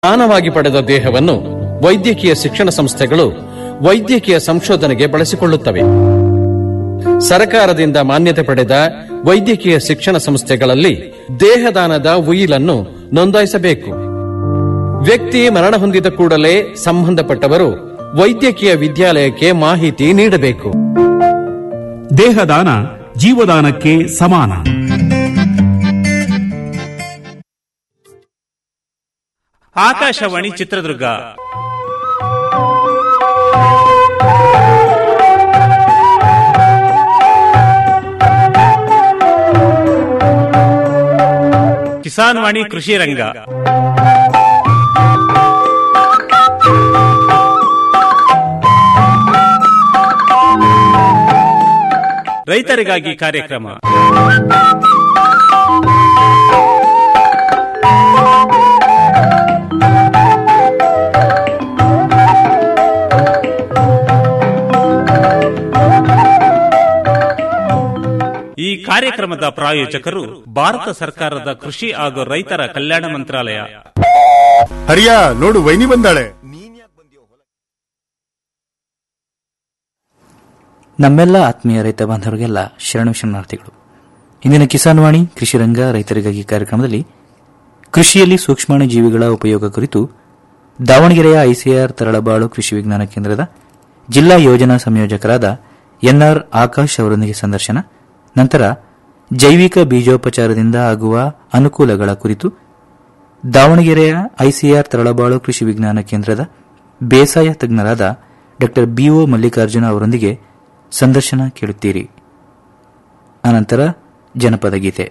ದಾನವಾಗಿ ಪಡೆದ ದೇಹವನ್ನು ವೈದ್ಯಕೀಯ ಶಿಕ್ಷಣ ಸಂಸ್ಥೆಗಳು ವೈದ್ಯಕೀಯ ಸಂಶೋಧನೆಗೆ ಬಳಸಿಕೊಳ್ಳುತ್ತವೆ ಸರಕಾರದಿಂದ ಮಾನ್ಯತೆ ಪಡೆದ ವೈದ್ಯಕೀಯ ಶಿಕ್ಷಣ ಸಂಸ್ಥೆಗಳಲ್ಲಿ ದೇಹದಾನದ ಉಯಿಲನ್ನು ನೋಂದಾಯಿಸಬೇಕು ವ್ಯಕ್ತಿ ಮರಣ ಹೊಂದಿದ ಕೂಡಲೇ ಸಂಬಂಧಪಟ್ಟವರು ವೈದ್ಯಕೀಯ ವಿದ್ಯಾಲಯಕ್ಕೆ ಮಾಹಿತಿ ನೀಡಬೇಕು ದೇಹದಾನ ಜೀವದಾನಕ್ಕೆ ಸಮಾನ ಆಕಾಶವಾಣಿ ಚಿತ್ರದುರ್ಗ ಕಿಸಾನ್ ವಾಣಿ ಕೃಷಿ ರಂಗ ರೈತರಿಗಾಗಿ ಕಾರ್ಯಕ್ರಮ ಈ ಕಾರ್ಯಕ್ರಮದ ಪ್ರಾಯೋಜಕರು ಭಾರತ ಸರ್ಕಾರದ ಕೃಷಿ ಹಾಗೂ ರೈತರ ಕಲ್ಯಾಣ ಮಂತ್ರಾಲಯ ಹರಿಯಾ ನೋಡು ವೈನಿ ಬಂದಾಳೆ ನಮ್ಮೆಲ್ಲ ಆತ್ಮೀಯ ರೈತ ಬಾಂಧವರಿಗೆಲ್ಲ ಶರಣು ಶರಣಾರ್ಥಿಗಳು ಇಂದಿನ ಕಿಸಾನ್ ವಾಣಿ ಕೃಷಿ ರಂಗ ರೈತರಿಗಾಗಿ ಕಾರ್ಯಕ್ರಮದಲ್ಲಿ ಕೃಷಿಯಲ್ಲಿ ಸೂಕ್ಷ್ಮಾಣು ಜೀವಿಗಳ ಉಪಯೋಗ ಕುರಿತು ದಾವಣಗೆರೆಯ ಐಸಿಆರ್ ತರಳಬಾಳು ಕೃಷಿ ವಿಜ್ಞಾನ ಕೇಂದ್ರದ ಜಿಲ್ಲಾ ಯೋಜನಾ ಸಂಯೋಜಕರಾದ ಎನ್ಆರ್ ಆಕಾಶ್ ಅವರೊಂದಿಗೆ ಸಂದರ್ಶನ ನಂತರ ಜೈವಿಕ ಬೀಜೋಪಚಾರದಿಂದ ಆಗುವ ಅನುಕೂಲಗಳ ಕುರಿತು ದಾವಣಗೆರೆಯ ಐಸಿಆರ್ ತರಳಬಾಳು ಕೃಷಿ ವಿಜ್ಞಾನ ಕೇಂದ್ರದ ಬೇಸಾಯ ತಜ್ಞರಾದ ಡಾ ಬಿಒ ಮಲ್ಲಿಕಾರ್ಜುನ ಅವರೊಂದಿಗೆ ಸಂದರ್ಶನ ಕೇಳುತ್ತೀರಿ ಅನಂತರ ಜನಪದ ಗೀತೆ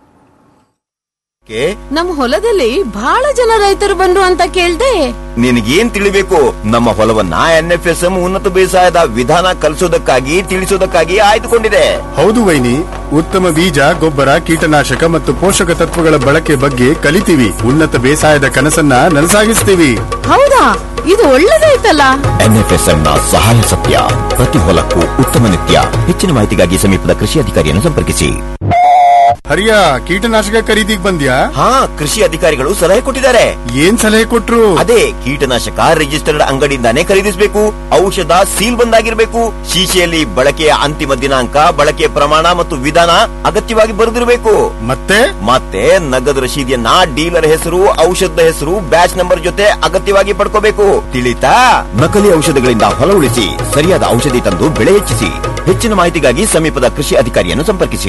ನಮ್ ಹೊಲದಲ್ಲಿ ಬಹಳ ಜನ ರೈತರು ಬಂದ್ರು ಅಂತ ಕೇಳ್ದೆ ನಿನಗೇನ್ ತಿಳಿಬೇಕು ನಮ್ಮ ಹೊಲವನ್ನ ಎನ್ಎಫ್ಎಸ್ಎಂ ಉನ್ನತ ಬೇಸಾಯದ ವಿಧಾನ ಕಲಿಸೋದಕ್ಕಾಗಿ ತಿಳಿಸೋದಕ್ಕಾಗಿ ಆಯ್ದುಕೊಂಡಿದೆ ಹೌದು ವೈನಿ ಉತ್ತಮ ಬೀಜ ಗೊಬ್ಬರ ಕೀಟನಾಶಕ ಮತ್ತು ಪೋಷಕ ತತ್ವಗಳ ಬಳಕೆ ಬಗ್ಗೆ ಕಲಿತೀವಿ ಉನ್ನತ ಬೇಸಾಯದ ಕನಸನ್ನ ನನಸಾಗಿಸ್ತೀವಿ ಹೌದಾ ಇದು ಒಳ್ಳೇದಾಯ್ತಲ್ಲ ಎನ್ಎಫ್ಎಸ್ಎಂ ನ ಸಹಾಯ ಸತ್ಯ ಪ್ರತಿ ಹೊಲಕ್ಕೂ ಉತ್ತಮ ನಿತ್ಯ ಹೆಚ್ಚಿನ ಮಾಹಿತಿಗಾಗಿ ಸಮೀಪದ ಕೃಷಿ ಅಧಿಕಾರಿಯನ್ನು ಸಂಪರ್ಕಿಸಿ ಹರಿಯಾ ಕೀಟನಾಶಕ ಖರೀದಿಗ್ ಬಂದ್ಯಾ ಹಾ ಕೃಷಿ ಅಧಿಕಾರಿಗಳು ಸಲಹೆ ಕೊಟ್ಟಿದ್ದಾರೆ ಏನ್ ಸಲಹೆ ಕೊಟ್ರು ಅದೇ ಕೀಟನಾಶಕ ರಿಜಿಸ್ಟರ್ಡ್ ಅಂಗಡಿಯಿಂದಾನೇ ಖರೀದಿಸಬೇಕು ಔಷಧ ಸೀಲ್ ಬಂದಾಗಿರ್ಬೇಕು ಶೀಶೆಯಲ್ಲಿ ಬಳಕೆಯ ಅಂತಿಮ ದಿನಾಂಕ ಬಳಕೆಯ ಪ್ರಮಾಣ ಮತ್ತು ವಿಧಾನ ಅಗತ್ಯವಾಗಿ ಬರೆದಿರಬೇಕು ಮತ್ತೆ ಮತ್ತೆ ನಗದು ರಶೀದಿಯನ್ನ ಡೀಲರ್ ಹೆಸರು ಔಷಧದ ಹೆಸರು ಬ್ಯಾಚ್ ನಂಬರ್ ಜೊತೆ ಅಗತ್ಯವಾಗಿ ಪಡ್ಕೋಬೇಕು ತಿಳಿತಾ ನಕಲಿ ಔಷಧಗಳಿಂದ ಹೊಲ ಉಳಿಸಿ ಸರಿಯಾದ ಔಷಧಿ ತಂದು ಬೆಳೆ ಹೆಚ್ಚಿಸಿ ಹೆಚ್ಚಿನ ಮಾಹಿತಿಗಾಗಿ ಸಮೀಪದ ಕೃಷಿ ಅಧಿಕಾರಿಯನ್ನು ಸಂಪರ್ಕಿಸಿ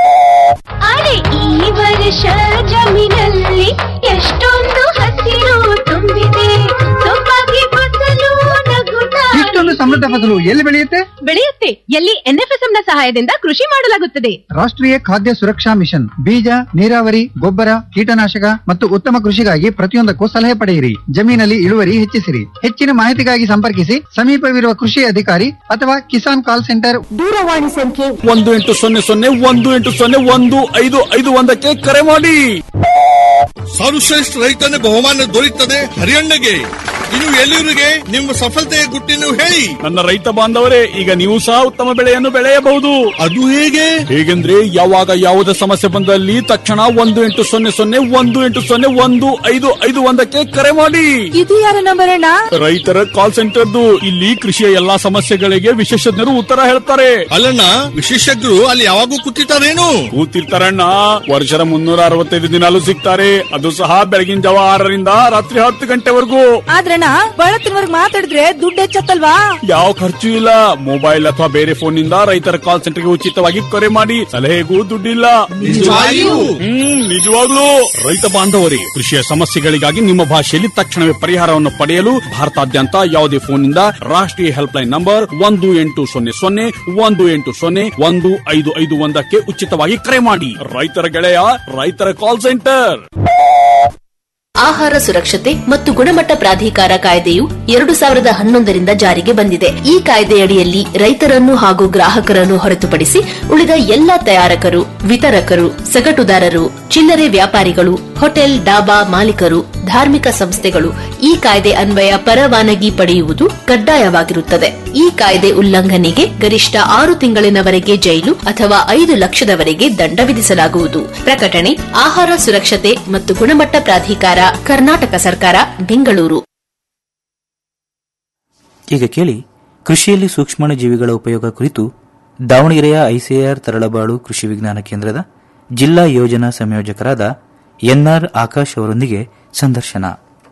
ಅರೆ ಈ ವರ್ಷ ಜಮೀನಲ್ಲಿ ಎಷ್ಟೊಂದು ಹಸಿರು ತುಂಬಿದೆ ಸೊಬಗೆ ಫಸಲು ನಗುತ್ತಾ ಇಷ್ಟೊಂದು ಸಮೃದ್ಧ ಫಸಲು ಎಲ್ಲಿ ಬೆಳೆಯುತ್ತೆ ಬೆಳೆಯುತ್ತೆ ಎಲ್ಲಿ ಎನ್ಎಫ್ಎಸ್ಎಂ ನ ಸಹಾಯದಿಂದ ಕೃಷಿ ಮಾಡಲಾಗುತ್ತದೆ ರಾಷ್ಟ್ರೀಯ ಖಾದ್ಯ ಸುರಕ್ಷಾ ಮಿಷನ್ ಬೀಜ ನೀರಾವರಿ ಗೊಬ್ಬರ ಕೀಟನಾಶಕ ಮತ್ತು ಉತ್ತಮ ಕೃಷಿಗಾಗಿ ಪ್ರತಿಯೊಂದಕ್ಕೂ ಸಲಹೆ ಪಡೆಯಿರಿ ಜಮೀನಲ್ಲಿ ಇಳುವರಿ ಹೆಚ್ಚಿಸಿರಿ ಹೆಚ್ಚಿನ ಮಾಹಿತಿಗಾಗಿ ಸಂಪರ್ಕಿಸಿ ಸಮೀಪವಿರುವ ಕೃಷಿ ಅಧಿಕಾರಿ ಅಥವಾ ಕಿಸಾನ್ ಕಾಲ್ ಸೆಂಟರ್ ದೂರವಾಣಿ ಸಂಖ್ಯೆ ಒಂದು ಎಂಟು ಸೊನ್ನೆ ಸೊನ್ನೆ ಒಂದು ಎಂಟು ಸೊನ್ನೆ ಒಂದು ಐದು ಐದು ಒಂದಕ್ಕೆ ಕರೆ ಮಾಡಿ ಸರ್ವಶ್ರೇಷ್ಠ ರೈತನ ಬಹುಮಾನ ದೊರೆಯುತ್ತದೆ ಹರಿಯಣ್ಣಗೆ ಇನ್ನು ಎಲ್ಲರಿಗೆ ನಿಮ್ಮ ಸಫಲತೆಯ ಗುಟ್ಟಿನ ಹೇಳಿ ನನ್ನ ರೈತ ಬಾಂಧವರೇ ಈಗ ನೀವು ಸಹ ಉತ್ತಮ ಬೆಳೆಯನ್ನು ಬೆಳೆಯಬಹುದು ಅದು ಹೇಗೆ ಹೇಗೆಂದ್ರೆ ಯಾವಾಗ ಯಾವುದೇ ಸಮಸ್ಯೆ ಬಂದಲ್ಲಿ ತಕ್ಷಣ ಒಂದು ಎಂಟು ಸೊನ್ನೆ ಸೊನ್ನೆ ಒಂದು ಎಂಟು ಸೊನ್ನೆ ಒಂದು ಐದು ಐದು ಒಂದಕ್ಕೆ ಕರೆ ಮಾಡಿ ಇದು ಯಾರ ನಂಬರ್ ಅಣ್ಣ ರೈತರ ಕಾಲ್ ಸೆಂಟರ್ದು ಇಲ್ಲಿ ಕೃಷಿಯ ಎಲ್ಲಾ ಸಮಸ್ಯೆಗಳಿಗೆ ವಿಶೇಷಜ್ಞರು ಉತ್ತರ ಹೇಳ್ತಾರೆ ಅಲ್ಲಣ್ಣ ವಿಶೇಷಜ್ಞರು ಅಲ್ಲಿ ಯಾವಾಗೂ ಕೂತಿರ್ತಾರೇನು ಕೂತಿರ್ತಾರಣ್ಣ ವರ್ಷದ ಮುನ್ನೂರ ಅರವತ್ತೈದು ದಿನಾಲು ಸಿಗ್ತಾರೆ ಅದು ಸಹ ಬೆಳಗಿನ ಜಾವ ಆರರಿಂದ ರಾತ್ರಿ ಹತ್ತು ಗಂಟೆವರೆಗೂ ಆದ್ರಣ್ಣ ಬಳತ್ತಿನವರ್ಗ್ ಮಾತಾಡಿದ್ರೆ ದುಡ್ಡು ಹೆಚ್ಚತ್ತಲ್ವಾ ಯಾವ ಖರ್ಚು ಇಲ್ಲ ಮೊಬೈಲ್ ಅಥವಾ ಬೇರೆ ಫೋನ್ ನಿಂದ ರೈತರ ಕಾಲ್ ಸೆಂಟರ್ಗೆ ಉಚಿತವಾಗಿ ಕರೆ ಮಾಡಿ ಸಲಹೆಗೂ ದುಡ್ಡಿಲ್ಲ ನಿಜವಾಗಿಯೂ? ಹ್ಮ್ ನಿಜವಾಗ್ಲೂ ರೈತ ಬಾಂಧವರೇ ಕೃಷಿಯ ಸಮಸ್ಯೆಗಳಿಗಾಗಿ ನಿಮ್ಮ ಭಾಷೆಯಲ್ಲಿ ತಕ್ಷಣವೇ ಪರಿಹಾರವನ್ನು ಪಡೆಯಲು ಭಾರತಾದ್ಯಂತ ಯಾವುದೇ ಫೋನ್ ನಿಂದ ರಾಷ್ಟ್ರೀಯ ಹೆಲ್ಪ್ ಲೈನ್ ನಂಬರ್ ಒಂದು ಎಂಟು ಸೊನ್ನೆ ಸೊನ್ನೆ ಒಂದು ಎಂಟು ಸೊನ್ನೆ ಒಂದು ಐದು ಐದು ಒಂದಕ್ಕೆ ಉಚಿತವಾಗಿ ಕರೆ ಮಾಡಿ ರೈತರ ಗೆಳೆಯ ರೈತರ ಕಾಲ್ ಸೆಂಟರ್ ಆಹಾರ ಸುರಕ್ಷತೆ ಮತ್ತು ಗುಣಮಟ್ಟ ಪ್ರಾಧಿಕಾರ ಕಾಯ್ದೆಯು ಎರಡು ಸಾವಿರದ ಹನ್ನೊಂದರಿಂದ ಜಾರಿಗೆ ಬಂದಿದೆ ಈ ಕಾಯ್ದೆಯಡಿಯಲ್ಲಿ ರೈತರನ್ನು ಹಾಗೂ ಗ್ರಾಹಕರನ್ನು ಹೊರತುಪಡಿಸಿ ಉಳಿದ ಎಲ್ಲಾ ತಯಾರಕರು ವಿತರಕರು ಸಗಟುದಾರರು ಚಿಲ್ಲರೆ ವ್ಯಾಪಾರಿಗಳು ಹೋಟೆಲ್ ಡಾಬಾ ಮಾಲೀಕರು ಧಾರ್ಮಿಕ ಸಂಸ್ಥೆಗಳು ಈ ಕಾಯ್ದೆ ಅನ್ವಯ ಪರವಾನಗಿ ಪಡೆಯುವುದು ಕಡ್ಡಾಯವಾಗಿರುತ್ತದೆ ಈ ಕಾಯ್ದೆ ಉಲ್ಲಂಘನೆಗೆ ಗರಿಷ್ಠ ಆರು ತಿಂಗಳಿನವರೆಗೆ ಜೈಲು ಅಥವಾ ಐದು ಲಕ್ಷದವರೆಗೆ ದಂಡ ವಿಧಿಸಲಾಗುವುದು ಪ್ರಕಟಣೆ ಆಹಾರ ಸುರಕ್ಷತೆ ಮತ್ತು ಗುಣಮಟ್ಟ ಪ್ರಾಧಿಕಾರ ಕರ್ನಾಟಕ ಸರ್ಕಾರ ಬೆಂಗಳೂರು ಈಗ ಕೇಳಿ ಕೃಷಿಯಲ್ಲಿ ಸೂಕ್ಷ್ಮಾಣು ಜೀವಿಗಳ ಉಪಯೋಗ ಕುರಿತು ದಾವಣಗೆರೆಯ ಐಸಿಆರ್ ತರಳಬಾಳು ಕೃಷಿ ವಿಜ್ಞಾನ ಕೇಂದ್ರದ ಜಿಲ್ಲಾ ಯೋಜನಾ ಸಂಯೋಜಕರಾದ ಎನ್ಆರ್ ಆಕಾಶ್ ಅವರೊಂದಿಗೆ ಸಂದರ್ಶನ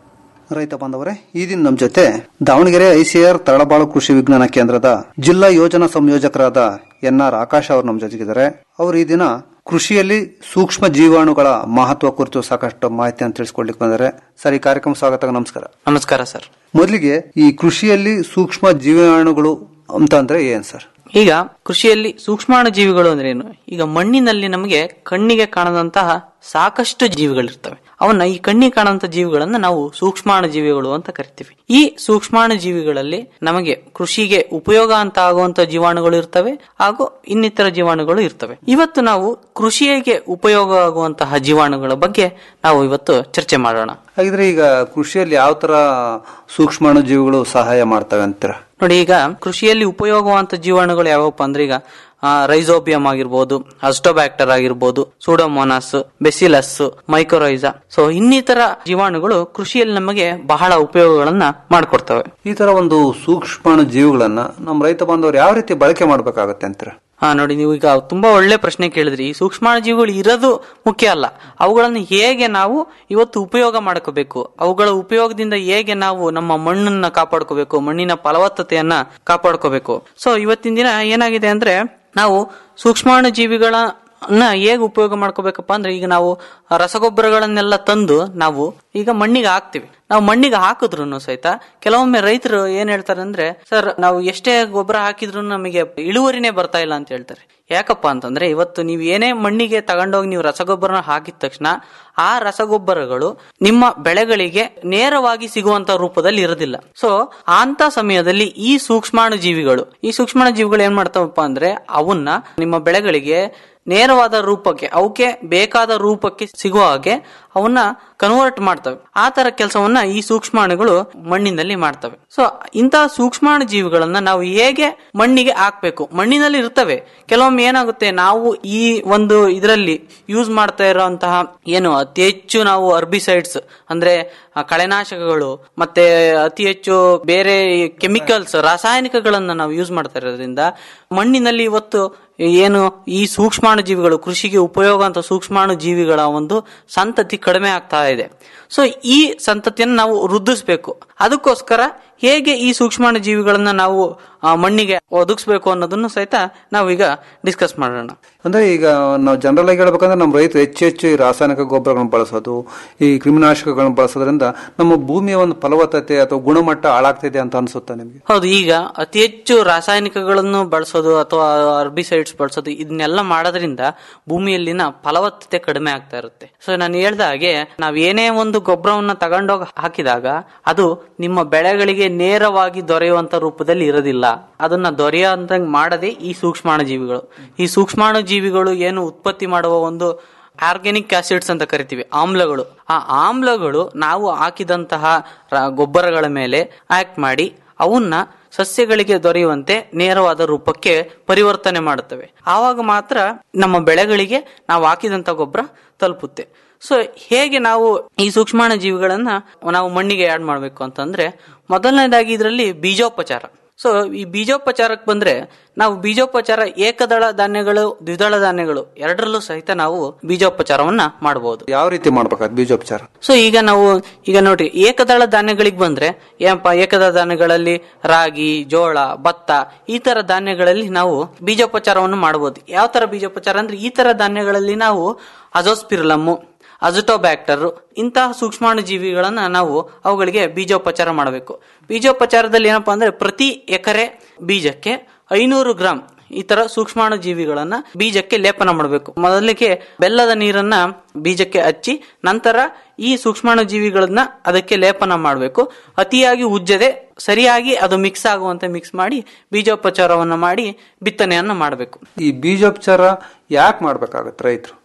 ರೈತ ಬಾಂಧವರೇ ಈ ದಿನ ನಮ್ಮ ಜೊತೆ ದಾವಣಗೆರೆ ಐಸಿಆರ್ ತಳಬಾಳು ಕೃಷಿ ವಿಜ್ಞಾನ ಕೇಂದ್ರದ ಜಿಲ್ಲಾ ಯೋಜನಾ ಸಂಯೋಜಕರಾದ ಎನ್ ಆರ್ ಆಕಾಶ್ ಅವರು ನಮ್ಮ ಜೊತೆಗಿದ್ದಾರೆ ಅವರು ಈ ದಿನ ಕೃಷಿಯಲ್ಲಿ ಸೂಕ್ಷ್ಮ ಜೀವಾಣುಗಳ ಮಹತ್ವ ಕುರಿತು ಸಾಕಷ್ಟು ಮಾಹಿತಿಯನ್ನು ತಿಳಿಸ್ಕೊಡ್ಲಿಕ್ಕೆ ಬಂದರೆ ಸರ್ ಈ ಕಾರ್ಯಕ್ರಮ ಸ್ವಾಗತ ನಮಸ್ಕಾರ ನಮಸ್ಕಾರ ಸರ್ ಮೊದಲಿಗೆ ಈ ಕೃಷಿಯಲ್ಲಿ ಸೂಕ್ಷ್ಮ ಜೀವಾಣುಗಳು ಅಂತ ಅಂದ್ರೆ ಏನ್ ಸರ್ ಈಗ ಕೃಷಿಯಲ್ಲಿ ಸೂಕ್ಷ್ಮಾಣು ಜೀವಿಗಳು ಅಂದ್ರೆ ಏನು ಈಗ ಮಣ್ಣಿನಲ್ಲಿ ನಮಗೆ ಕಣ್ಣಿಗೆ ಕಾಣದಂತಹ ಸಾಕಷ್ಟು ಜೀವಿಗಳಿರ್ತವೆ ಅವನ್ನ ಈ ಕಣ್ಣಿಗೆ ಕಾಣುವಂತ ಜೀವಿಗಳನ್ನ ನಾವು ಸೂಕ್ಷ್ಮಾಣು ಜೀವಿಗಳು ಅಂತ ಕರಿತೀವಿ ಈ ಸೂಕ್ಷ್ಮಾಣು ಜೀವಿಗಳಲ್ಲಿ ನಮಗೆ ಕೃಷಿಗೆ ಉಪಯೋಗ ಅಂತ ಆಗುವಂತ ಜೀವಾಣುಗಳು ಇರ್ತವೆ ಹಾಗೂ ಇನ್ನಿತರ ಜೀವಾಣುಗಳು ಇರ್ತವೆ ಇವತ್ತು ನಾವು ಕೃಷಿಗೆ ಉಪಯೋಗ ಆಗುವಂತಹ ಜೀವಾಣುಗಳ ಬಗ್ಗೆ ನಾವು ಇವತ್ತು ಚರ್ಚೆ ಮಾಡೋಣ ಹಾಗಿದ್ರೆ ಈಗ ಕೃಷಿಯಲ್ಲಿ ಯಾವ ತರ ಸೂಕ್ಷ್ಮಾಣು ಜೀವಿಗಳು ಸಹಾಯ ಮಾಡ್ತವೆ ಅಂತೀರಾ ನೋಡಿ ಈಗ ಕೃಷಿಯಲ್ಲಿ ಉಪಯೋಗವಂತ ಜೀವಾಣುಗಳು ಯಾವಪ್ಪ ಅಂದ್ರೆ ಈಗ ರೈಸೋಬಿಯಂ ಆಗಿರ್ಬೋದು ಅಸ್ಟೋಬ್ಯಾಕ್ಟರ್ ಆಗಿರ್ಬೋದು ಸೂಡೋಮೋನಾಸ್ ಬೆಸಿಲಸ್ ಮೈಕ್ರೋರೈಸಾ ಸೊ ಇನ್ನಿತರ ಜೀವಾಣುಗಳು ಕೃಷಿಯಲ್ಲಿ ನಮಗೆ ಬಹಳ ಉಪಯೋಗಗಳನ್ನ ಮಾಡಿಕೊಡ್ತವೆ ಈ ತರ ಒಂದು ಸೂಕ್ಷ್ಮಾಣು ಜೀವಿಗಳನ್ನ ನಮ್ಮ ರೈತ ಬಾಂಧವರು ಯಾವ ರೀತಿ ಬಳಕೆ ಮಾಡ್ಬೇಕಾಗತ್ತೆ ಅಂತೀರಾ ಹಾ ನೋಡಿ ನೀವು ಈಗ ತುಂಬಾ ಒಳ್ಳೆ ಪ್ರಶ್ನೆ ಕೇಳಿದ್ರಿ ಈ ಸೂಕ್ಷ್ಮಾಣುಜೀವಿಗಳು ಇರೋದು ಮುಖ್ಯ ಅಲ್ಲ ಅವುಗಳನ್ನು ಹೇಗೆ ನಾವು ಇವತ್ತು ಉಪಯೋಗ ಮಾಡ್ಕೋಬೇಕು ಅವುಗಳ ಉಪಯೋಗದಿಂದ ಹೇಗೆ ನಾವು ನಮ್ಮ ಮಣ್ಣನ್ನ ಕಾಪಾಡ್ಕೋಬೇಕು ಮಣ್ಣಿನ ಫಲವತ್ತತೆಯನ್ನ ಕಾಪಾಡ್ಕೋಬೇಕು ಸೊ ಇವತ್ತಿನ ದಿನ ಏನಾಗಿದೆ ಅಂದ್ರೆ ನಾವು ಸೂಕ್ಷ್ಮಾಣು ಜೀವಿಗಳ ಹೇಗೆ ಉಪಯೋಗ ಮಾಡ್ಕೋಬೇಕಪ್ಪ ಅಂದ್ರೆ ಈಗ ನಾವು ರಸಗೊಬ್ಬರಗಳನ್ನೆಲ್ಲ ತಂದು ನಾವು ಈಗ ಮಣ್ಣಿಗೆ ಹಾಕ್ತಿವಿ ನಾವು ಮಣ್ಣಿಗೆ ಹಾಕಿದ್ರು ಸಹಿತ ಕೆಲವೊಮ್ಮೆ ರೈತರು ಏನ್ ಹೇಳ್ತಾರೆ ಅಂದ್ರೆ ಸರ್ ನಾವು ಎಷ್ಟೇ ಗೊಬ್ಬರ ಹಾಕಿದ್ರು ನಮಗೆ ಇಳುವರಿನೇ ಬರ್ತಾ ಇಲ್ಲ ಅಂತ ಹೇಳ್ತಾರೆ ಯಾಕಪ್ಪ ಅಂತಂದ್ರೆ ಇವತ್ತು ನೀವು ಏನೇ ಮಣ್ಣಿಗೆ ತಗೊಂಡೋಗಿ ನೀವು ರಸಗೊಬ್ಬರನ ಹಾಕಿದ ತಕ್ಷಣ ಆ ರಸಗೊಬ್ಬರಗಳು ನಿಮ್ಮ ಬೆಳೆಗಳಿಗೆ ನೇರವಾಗಿ ಸಿಗುವಂತ ರೂಪದಲ್ಲಿ ಇರೋದಿಲ್ಲ ಸೊ ಅಂತ ಸಮಯದಲ್ಲಿ ಈ ಸೂಕ್ಷ್ಮಾಣು ಜೀವಿಗಳು ಈ ಸೂಕ್ಷ್ಮಾಣು ಜೀವಿಗಳು ಏನ್ ಮಾಡ್ತಾವಪ್ಪ ಅಂದ್ರೆ ಅವನ್ನ ನಿಮ್ಮ ಬೆಳೆಗಳಿಗೆ ನೇರವಾದ ರೂಪಕ್ಕೆ ಅವಕ್ಕೆ ಬೇಕಾದ ರೂಪಕ್ಕೆ ಸಿಗುವ ಹಾಗೆ ಅವನ್ನ ಕನ್ವರ್ಟ್ ಮಾಡ್ತವೆ ಆ ತರ ಕೆಲಸವನ್ನ ಈ ಸೂಕ್ಷ್ಮಾಣುಗಳು ಮಣ್ಣಿನಲ್ಲಿ ಮಾಡ್ತವೆ ಸೊ ಇಂತಹ ಸೂಕ್ಷ್ಮಾಣು ಜೀವಿಗಳನ್ನ ನಾವು ಹೇಗೆ ಮಣ್ಣಿಗೆ ಹಾಕ್ಬೇಕು ಮಣ್ಣಿನಲ್ಲಿ ಇರ್ತವೆ ಕೆಲವೊಮ್ಮೆ ಏನಾಗುತ್ತೆ ನಾವು ಈ ಒಂದು ಇದರಲ್ಲಿ ಯೂಸ್ ಮಾಡ್ತಾ ಇರುವಂತಹ ಏನು ಅತಿ ಹೆಚ್ಚು ನಾವು ಅರ್ಬಿಸೈಡ್ಸ್ ಅಂದ್ರೆ ಆ, ಕಳೆನಾಶಕಗಳು ಮತ್ತೆ ಅತಿ ಹೆಚ್ಚು ಬೇರೆ ಕೆಮಿಕಲ್ಸ್ ರಾಸಾಯನಿಕಗಳನ್ನ ನಾವು ಯೂಸ್ ಮಾಡ್ತಾ ಇರೋದ್ರಿಂದ ಮಣ್ಣಿನಲ್ಲಿ ಇವತ್ತು ಏನು ಈ ಸೂಕ್ಷ್ಮಾಣು ಜೀವಿಗಳು ಕೃಷಿಗೆ ಉಪಯೋಗ ಅಂತ ಸೂಕ್ಷ್ಮಾಣು ಜೀವಿಗಳ ಒಂದು ಸಂತತಿ ಕಡಿಮೆ ಆಗ್ತಾ ಇದೆ ಸೊ ಈ ಸಂತತಿಯನ್ನು ನಾವು ವೃದ್ಧಿಸಬೇಕು ಅದಕ್ಕೋಸ್ಕರ ಹೇಗೆ ಈ ಸೂಕ್ಷ್ಮಾಣು ಜೀವಿಗಳನ್ನ ನಾವು ಆ, ಮಣ್ಣಿಗೆ ಒದಗಿಸ್ಬೇಕು ಅನ್ನೋದನ್ನು ಸಹಿತ ನಾವೀಗ ಡಿಸ್ಕಸ್ ಮಾಡೋಣ ಅಂದ್ರೆ ಈಗ ನಾವು ಜನರಲ್ ಆಗಿ ಹೇಳ್ಬೇಕಂದ್ರೆ ನಮ್ಮ ರೈತರು ಹೆಚ್ಚು ಹೆಚ್ಚು ಈ ರಾಸಾಯನಿಕ ಗೊಬ್ಬರಗಳನ್ನು ಬಳಸೋದು ಈ ಕ್ರಿಮಿನಾಶಕಗಳನ್ನು ಬಳಸೋದ್ರಿಂದ ನಮ್ಮ ಭೂಮಿಯ ಒಂದು ಫಲವತ್ತತೆ ಅಥವಾ ಗುಣಮಟ್ಟ ಹಾಳಾಗ್ತಿದೆ ಅಂತ ಅನ್ಸುತ್ತಾ ನಿಮ್ಗೆ ಹೌದು ಈಗ ಅತಿ ಹೆಚ್ಚು ರಾಸಾಯನಿಕಗಳನ್ನು ಬಳಸೋದು ಅಥವಾ ಅರ್ಬಿಸೈಡ್ಸ್ ಬಳಸೋದು ಇದನ್ನೆಲ್ಲ ಮಾಡೋದ್ರಿಂದ ಭೂಮಿಯಲ್ಲಿನ ಫಲವತ್ತತೆ ಕಡಿಮೆ ಆಗ್ತಾ ಇರುತ್ತೆ ಸೊ ನಾನು ಹೇಳ್ದ ಹಾಗೆ ನಾವ್ ಏನೇ ಒಂದು ಗೊಬ್ಬರವನ್ನ ತಗೊಂಡೋಗಿ ಹಾಕಿದಾಗ ಅದು ನಿಮ್ಮ ಬೆಳೆಗಳಿಗೆ ನೇರವಾಗಿ ದೊರೆಯುವಂತ ರೂಪದಲ್ಲಿ ಇರೋದಿಲ್ಲ ಅದನ್ನ ದೊರೆಯುವಂತ ಮಾಡದೆ ಈ ಸೂಕ್ಷ್ಮಾಣು ಜೀವಿಗಳು ಈ ಸೂಕ್ಷ್ಮಾಣು ಜೀವಿಗಳು ಏನು ಉತ್ಪತ್ತಿ ಮಾಡುವ ಒಂದು ಆರ್ಗ್ಯಾನಿಕ್ ಆಸಿಡ್ಸ್ ಅಂತ ಕರಿತೀವಿ ಆಮ್ಲಗಳು ಆ ಆಮ್ಲಗಳು ನಾವು ಹಾಕಿದಂತಹ ರ- ಗೊಬ್ಬರಗಳ ಮೇಲೆ ಆಕ್ಟ್ ಮಾಡಿ ಅವನ್ನ ಸಸ್ಯಗಳಿಗೆ ದೊರೆಯುವಂತೆ ನೇರವಾದ ರೂಪಕ್ಕೆ ಪರಿವರ್ತನೆ ಮಾಡುತ್ತವೆ ಆವಾಗ ಮಾತ್ರ ನಮ್ಮ ಬೆಳೆಗಳಿಗೆ ನಾವು ಹಾಕಿದಂತ ಗೊಬ್ಬರ ತಲುಪುತ್ತೆ ಸೊ ಹೇಗೆ ನಾವು ಈ ಸೂಕ್ಷ್ಮಾಣು ಜೀವಿಗಳನ್ನ ನಾವು ಮಣ್ಣಿಗೆ ಆಡ್ ಮಾಡಬೇಕು ಅಂತಂದ್ರೆ ಮೊದಲನೇದಾಗಿ ಇದರಲ್ಲಿ ಬೀಜೋಪಚಾರ ಸೊ ಈ ಬೀಜೋಪಚಾರಕ್ಕೆ ಬಂದ್ರೆ ನಾವು ಬೀಜೋಪಚಾರ ಏಕದಳ ಧಾನ್ಯಗಳು ದ್ವಿದಳ ಧಾನ್ಯಗಳು ಎರಡರಲ್ಲೂ ಸಹಿತ ನಾವು ಬೀಜೋಪಚಾರವನ್ನ ಮಾಡಬಹುದು ಯಾವ ರೀತಿ ಮಾಡ್ಬೇಕಾದ್ ಬೀಜೋಪಚಾರ ಸೊ ಈಗ ನಾವು ಈಗ ನೋಡ್ರಿ ಏಕದಳ ಧಾನ್ಯಗಳಿಗೆ ಬಂದ್ರೆ ಏನಪ್ಪ ಏಕದಳ ಧಾನ್ಯಗಳಲ್ಲಿ ರಾಗಿ ಜೋಳ ಭತ್ತ ಈ ತರ ಧಾನ್ಯಗಳಲ್ಲಿ ನಾವು ಬೀಜೋಪಚಾರವನ್ನು ಮಾಡಬಹುದು ಯಾವ ತರ ಬೀಜೋಪಚಾರ ಅಂದ್ರೆ ಈ ತರ ಧಾನ್ಯಗಳಲ್ಲಿ ನಾವು ಅಜೋಸ್ಪಿರಲಮ್ಮು ಅಜಟೋಬ್ಯಾಕ್ಟರ್ ಇಂತಹ ಸೂಕ್ಷ್ಮಾಣು ಜೀವಿಗಳನ್ನ ನಾವು ಅವುಗಳಿಗೆ ಬೀಜೋಪಚಾರ ಮಾಡಬೇಕು ಬೀಜೋಪಚಾರದಲ್ಲಿ ಏನಪ್ಪಾ ಅಂದ್ರೆ ಪ್ರತಿ ಎಕರೆ ಬೀಜಕ್ಕೆ ಐನೂರು ಗ್ರಾಂ ಈ ತರ ಸೂಕ್ಷ್ಮಾಣು ಜೀವಿಗಳನ್ನ ಬೀಜಕ್ಕೆ ಲೇಪನ ಮಾಡಬೇಕು ಮೊದಲಿಗೆ ಬೆಲ್ಲದ ನೀರನ್ನ ಬೀಜಕ್ಕೆ ಹಚ್ಚಿ ನಂತರ ಈ ಸೂಕ್ಷ್ಮಾಣು ಜೀವಿಗಳನ್ನ ಅದಕ್ಕೆ ಲೇಪನ ಮಾಡಬೇಕು ಅತಿಯಾಗಿ ಉಜ್ಜದೆ ಸರಿಯಾಗಿ ಅದು ಮಿಕ್ಸ್ ಆಗುವಂತೆ ಮಿಕ್ಸ್ ಮಾಡಿ ಬೀಜೋಪಚಾರವನ್ನ ಮಾಡಿ ಬಿತ್ತನೆಯನ್ನ ಮಾಡಬೇಕು ಈ ಬೀಜೋಪಚಾರ ಯಾಕೆ ಮಾಡ್ಬೇಕಾಗತ್ತೆ ರೈತರು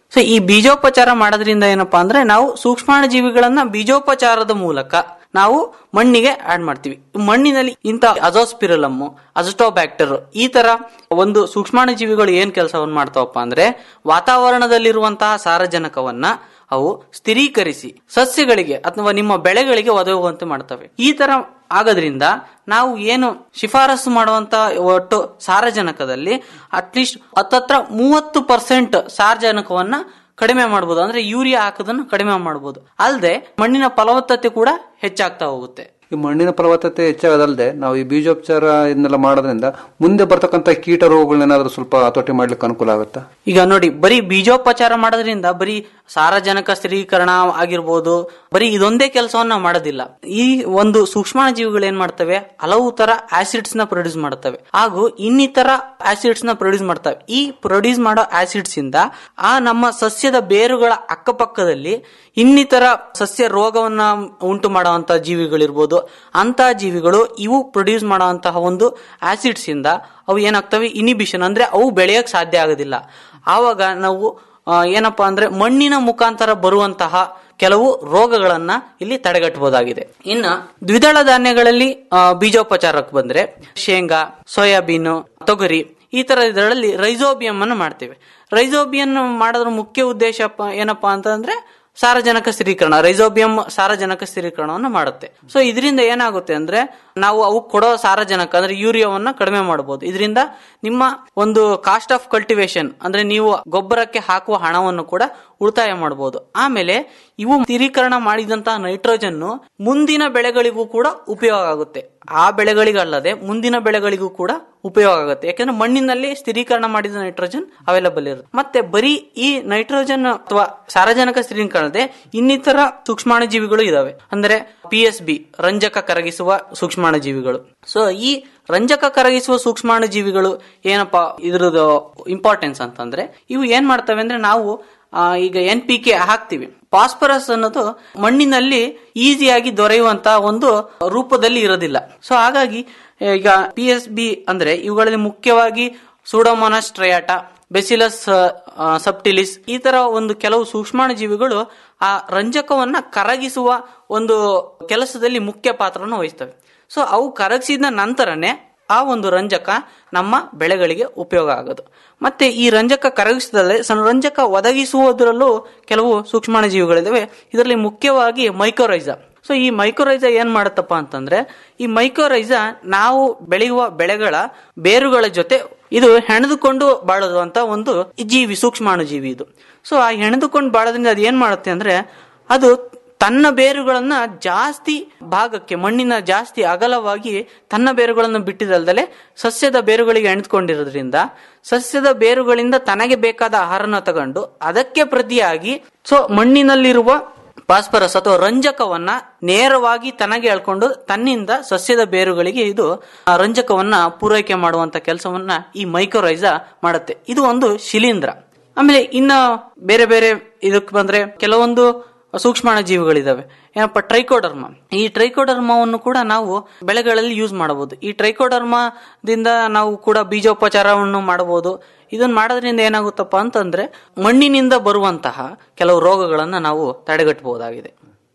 ಸೊ ಈ ಬೀಜೋಪಚಾರ ಮಾಡೋದ್ರಿಂದ ಏನಪ್ಪಾ ಅಂದ್ರೆ ನಾವು ಸೂಕ್ಷ್ಮಾಣು ಜೀವಿಗಳನ್ನ ಬೀಜೋಪಚಾರದ ಮೂಲಕ ನಾವು ಮಣ್ಣಿಗೆ ಆಡ್ ಮಾಡ್ತೀವಿ ಮಣ್ಣಿನಲ್ಲಿ ಇಂಥ ಅಜೋಸ್ಪಿರಲಮ್ ಅಜಟೋಬ್ಯಾಕ್ಟರ್ ಈ ತರ ಒಂದು ಸೂಕ್ಷ್ಮಾಣು ಜೀವಿಗಳು ಏನ್ ಕೆಲಸವನ್ನು ಮಾಡ್ತಾವಪ್ಪ ಅಂದ್ರೆ ವಾತಾವರಣದಲ್ಲಿರುವಂತಹ ಸಾರಜನಕವನ್ನ ಅವು ಸ್ಥಿರೀಕರಿಸಿ ಸಸ್ಯಗಳಿಗೆ ಅಥವಾ ನಿಮ್ಮ ಬೆಳೆಗಳಿಗೆ ಒದಗುವಂತೆ ಮಾಡ್ತವೆ ಈ ತರ ಆಗೋದ್ರಿಂದ ನಾವು ಏನು ಶಿಫಾರಸು ಮಾಡುವಂತ ಒಟ್ಟು ಸಾರಜನಕದಲ್ಲಿ ಅಟ್ಲೀಸ್ಟ್ ಹತ್ತತ್ರ ಮೂವತ್ತು ಪರ್ಸೆಂಟ್ ಸಾರಜನಕವನ್ನ ಕಡಿಮೆ ಮಾಡಬಹುದು ಅಂದ್ರೆ ಯೂರಿಯಾ ಹಾಕೋದನ್ನ ಕಡಿಮೆ ಮಾಡಬಹುದು ಅಲ್ಲದೆ ಮಣ್ಣಿನ ಫಲವತ್ತತೆ ಕೂಡ ಹೆಚ್ಚಾಗ್ತಾ ಹೋಗುತ್ತೆ ಈ ಮಣ್ಣಿನ ಫಲವತ್ತತೆ ಹೆಚ್ಚಾಗೋದಲ್ಲದೆ ನಾವು ಈ ಬೀಜೋಪಚಾರ ಇದನ್ನೆಲ್ಲ ಮಾಡೋದ್ರಿಂದ ಮುಂದೆ ಬರ್ತಕ್ಕಂಥ ಕೀಟ ರೋಗಗಳನ್ನೇನಾದ್ರೂ ಸ್ವಲ್ಪ ಹತೋಟಿ ಮಾಡ್ಲಿಕ್ಕೆ ಅನುಕೂಲ ಆಗುತ್ತಾ ಈಗ ನೋಡಿ ಬರೀ ಬೀಜೋಪಚಾರ ಮಾಡೋದ್ರಿಂದ ಬರೀ ಸಾರಜನಕ ಸ್ಥಿರೀಕರಣ ಆಗಿರ್ಬೋದು ಬರೀ ಇದೊಂದೇ ಕೆಲಸವನ್ನ ಮಾಡೋದಿಲ್ಲ ಈ ಒಂದು ಸೂಕ್ಷ್ಮಾಣು ಜೀವಿಗಳು ಏನ್ ಮಾಡ್ತವೆ ಹಲವು ತರ ಆಸಿಡ್ಸ್ ನ ಪ್ರೊಡ್ಯೂಸ್ ಮಾಡ್ತವೆ ಹಾಗೂ ಇನ್ನಿತರ ಆಸಿಡ್ಸ್ ನ ಪ್ರೊಡ್ಯೂಸ್ ಮಾಡ್ತವೆ ಈ ಪ್ರೊಡ್ಯೂಸ್ ಮಾಡೋ ಆಸಿಡ್ಸ್ ಇಂದ ಆ ನಮ್ಮ ಸಸ್ಯದ ಬೇರುಗಳ ಅಕ್ಕಪಕ್ಕದಲ್ಲಿ ಇನ್ನಿತರ ಸಸ್ಯ ರೋಗವನ್ನ ಉಂಟು ಮಾಡುವಂತ ಜೀವಿಗಳಿರ್ಬೋದು ಅಂತ ಜೀವಿಗಳು ಇವು ಪ್ರೊಡ್ಯೂಸ್ ಮಾಡುವಂತಹ ಒಂದು ಆಸಿಡ್ಸ್ ಇಂದ ಅವು ಏನಾಗ್ತವೆ ಇನಿಬಿಷನ್ ಅಂದ್ರೆ ಅವು ಬೆಳೆಯಕ್ ಸಾಧ್ಯ ಆಗೋದಿಲ್ಲ ಆವಾಗ ನಾವು ಆ, ಏನಪ್ಪಾ ಅಂದ್ರೆ ಮಣ್ಣಿನ ಮುಖಾಂತರ ಬರುವಂತಹ ಕೆಲವು ರೋಗಗಳನ್ನ ಇಲ್ಲಿ ತಡೆಗಟ್ಟಬಹುದಾಗಿದೆ ಇನ್ನ ದ್ವಿದಳ ಧಾನ್ಯಗಳಲ್ಲಿ ಆ, ಬೀಜೋಪಚಾರಕ್ಕೆ ಬಂದ್ರೆ ಶೇಂಗಾ ಸೋಯಾಬೀನ್ ತೊಗರಿ ಈ ತರ ಇದರಲ್ಲಿ ರೈಸೋಬಿಯಂ ಅನ್ನು ಮಾಡ್ತೇವೆ ರೈಸೋಬಿಯನ್ ಮಾಡೋದ್ರ ಮುಖ್ಯ ಉದ್ದೇಶ ಪ- ಏನಪ್ಪಾ ಅಂತಂದ್ರೆ ಸಾರಜನಕ ಸ್ಥಿರೀಕರಣ ರೈಸೋಬಿಯಂ ಸಾರಜನಕ ಸ್ಥಿರೀಕರಣವನ್ನು ಮಾಡುತ್ತೆ ಸೊ ಇದರಿಂದ ಏನಾಗುತ್ತೆ ಅಂದ್ರೆ ನಾವು ಅವು ಕೊಡೋ ಸಾರಜನಕ ಅಂದ್ರೆ ಯೂರಿಯಾವನ್ನ ಕಡಿಮೆ ಮಾಡಬಹುದು ಇದರಿಂದ ನಿಮ್ಮ ಒಂದು ಕಾಸ್ಟ್ ಆಫ್ ಕಲ್ಟಿವೇಶನ್ ಅಂದ್ರೆ ನೀವು ಗೊಬ್ಬರಕ್ಕೆ ಹಾಕುವ ಹಣವನ್ನು ಕೂಡ ಉಳಿತಾಯ ಮಾಡಬಹುದು ಆಮೇಲೆ ಇವು ಸ್ಥಿರೀಕರಣ ಮಾಡಿದಂತಹ ನೈಟ್ರೋಜನ್ ಮುಂದಿನ ಬೆಳೆಗಳಿಗೂ ಕೂಡ ಉಪಯೋಗ ಆಗುತ್ತೆ ಆ ಬೆಳೆಗಳಿಗಲ್ಲದೆ ಮುಂದಿನ ಬೆಳೆಗಳಿಗೂ ಕೂಡ ಉಪಯೋಗ ಆಗುತ್ತೆ ಯಾಕಂದ್ರೆ ಮಣ್ಣಿನಲ್ಲಿ ಸ್ಥಿರೀಕರಣ ಮಾಡಿದ ನೈಟ್ರೋಜನ್ ಅವೈಲಬಲ್ ಇರುತ್ತೆ ಮತ್ತೆ ಬರೀ ಈ ನೈಟ್ರೋಜನ್ ಅಥವಾ ಸಾರಜನಕ ಸ್ಥಿರೀಕರಣದೆ ಇನ್ನಿತರ ಸೂಕ್ಷ್ಮಾಣು ಜೀವಿಗಳು ಇದಾವೆ ಅಂದ್ರೆ ಪಿ ಎಸ್ ಬಿ ರಂಜಕ ಕರಗಿಸುವ ಸೂಕ್ಷ್ಮಾಣು ಜೀವಿಗಳು ಸೊ ಈ ರಂಜಕ ಕರಗಿಸುವ ಸೂಕ್ಷ್ಮಾಣು ಜೀವಿಗಳು ಏನಪ್ಪಾ ಇದ್ರದ್ದು ಇಂಪಾರ್ಟೆನ್ಸ್ ಅಂತಂದ್ರೆ ಇವು ಏನ್ ಮಾಡ್ತವೆ ಅಂದ್ರೆ ನಾವು ಆ, ಈಗ ಎನ್ ಪಿ ಕೆ ಹಾಕ್ತಿವಿ ಫಾಸ್ಫರಸ್ ಅನ್ನೋದು ಮಣ್ಣಿನಲ್ಲಿ ಈಸಿಯಾಗಿ ದೊರೆಯುವಂತ ಒಂದು ರೂಪದಲ್ಲಿ ಇರೋದಿಲ್ಲ ಸೊ ಹಾಗಾಗಿ ಈಗ ಪಿ ಎಸ್ ಬಿ ಅಂದ್ರೆ ಇವುಗಳಲ್ಲಿ ಮುಖ್ಯವಾಗಿ ಸೂಡೋಮೋನಾಸ್ ಟ್ರಯಾಟ ಬೆಸಿಲಸ್ ಸಬ್ಟಿಲಿಸ್ ಈ ತರ ಒಂದು ಕೆಲವು ಸೂಕ್ಷ್ಮಾಣು ಜೀವಿಗಳು ಆ ರಂಜಕವನ್ನ ಕರಗಿಸುವ ಒಂದು ಕೆಲಸದಲ್ಲಿ ಮುಖ್ಯ ಪಾತ್ರವನ್ನು ವಹಿಸ್ತವೆ ಸೊ ಅವು ಕರಗಿಸಿದ ನಂತರನೇ ಆ ಒಂದು ರಂಜಕ ನಮ್ಮ ಬೆಳೆಗಳಿಗೆ ಉಪಯೋಗ ಆಗೋದು ಮತ್ತೆ ಈ ರಂಜಕ ಕರಗಿಸಿದಲ್ಲೇ ಸಣ್ಣ ರಂಜಕ ಒದಗಿಸುವುದರಲ್ಲೂ ಕೆಲವು ಸೂಕ್ಷ್ಮಾಣು ಜೀವಿಗಳಿದಾವೆ ಇದರಲ್ಲಿ ಮುಖ್ಯವಾಗಿ ಮೈಕ್ರೋರೈಸಾ ಸೊ ಈ ಮೈಕ್ರೋರೈಸಾ ಏನ್ ಮಾಡುತ್ತಪ್ಪ ಅಂತಂದ್ರೆ ಈ ಮೈಕ್ರೋರೈಸಾ ನಾವು ಬೆಳೆಯುವ ಬೆಳೆಗಳ ಬೇರುಗಳ ಜೊತೆ ಇದು ಹೆಣೆದುಕೊಂಡು ಬಾಳುವಂತ ಒಂದು ಜೀವಿ ಸೂಕ್ಷ್ಮಾಣು ಜೀವಿ ಇದು ಸೊ ಆ ಹೆಣೆದುಕೊಂಡು ಬಾಳೋದ್ರಿಂದ ಅದು ಏನ್ ಮಾಡುತ್ತೆ ಅಂದ್ರೆ ಅದು ತನ್ನ ಬೇರುಗಳನ್ನ ಜಾಸ್ತಿ ಭಾಗಕ್ಕೆ ಮಣ್ಣಿನ ಜಾಸ್ತಿ ಅಗಲವಾಗಿ ತನ್ನ ಬೇರುಗಳನ್ನು ಬಿಟ್ಟಿದಲ್ದಲೆ ಸಸ್ಯದ ಬೇರುಗಳಿಗೆ ಎಣೆದುಕೊಂಡಿರೋದ್ರಿಂದ ಸಸ್ಯದ ಬೇರುಗಳಿಂದ ತನಗೆ ಬೇಕಾದ ಆಹಾರನ ತಗೊಂಡು ಅದಕ್ಕೆ ಪ್ರತಿಯಾಗಿ ಸೊ ಮಣ್ಣಿನಲ್ಲಿರುವ ಫಾಸ್ಫರಸ್ ಅಥವಾ ರಂಜಕವನ್ನ ನೇರವಾಗಿ ತನಗೆ ಎಳ್ಕೊಂಡು ತನ್ನಿಂದ ಸಸ್ಯದ ಬೇರುಗಳಿಗೆ ಇದು ಆ ರಂಜಕವನ್ನ ಪೂರೈಕೆ ಮಾಡುವಂತ ಕೆಲಸವನ್ನ ಈ ಮೈಕ್ರೋರೈಸಾ ಮಾಡುತ್ತೆ ಇದು ಒಂದು ಶಿಲೀಂಧ್ರ ಆಮೇಲೆ ಇನ್ನ ಬೇರೆ ಬೇರೆ ಇದಕ್ಕೆ ಬಂದ್ರೆ ಕೆಲವೊಂದು ಸೂಕ್ಷ್ಮಾಣು ಜೀವಿಗಳಿದಾವೆ ಏನಪ್ಪ ಟ್ರೈಕೋಡರ್ಮ ಈ ಟ್ರೈಕೋಡರ್ಮವನ್ನು ಕೂಡ ನಾವು ಬೆಳೆಗಳಲ್ಲಿ ಯೂಸ್ ಮಾಡಬಹುದು ಈ ಟ್ರೈಕೋಡರ್ಮದಿಂದ ನಾವು ಕೂಡ ಬೀಜೋಪಚಾರವನ್ನು ಮಾಡಬಹುದು ಇದನ್ನ ಮಾಡೋದ್ರಿಂದ ಏನಾಗುತ್ತಪ್ಪ ಅಂತಂದ್ರೆ ಮಣ್ಣಿನಿಂದ ಬರುವಂತಹ ಕೆಲವು ರೋಗಗಳನ್ನ ನಾವು ತಡೆಗಟ್ಟಬಹುದಾಗಿದೆ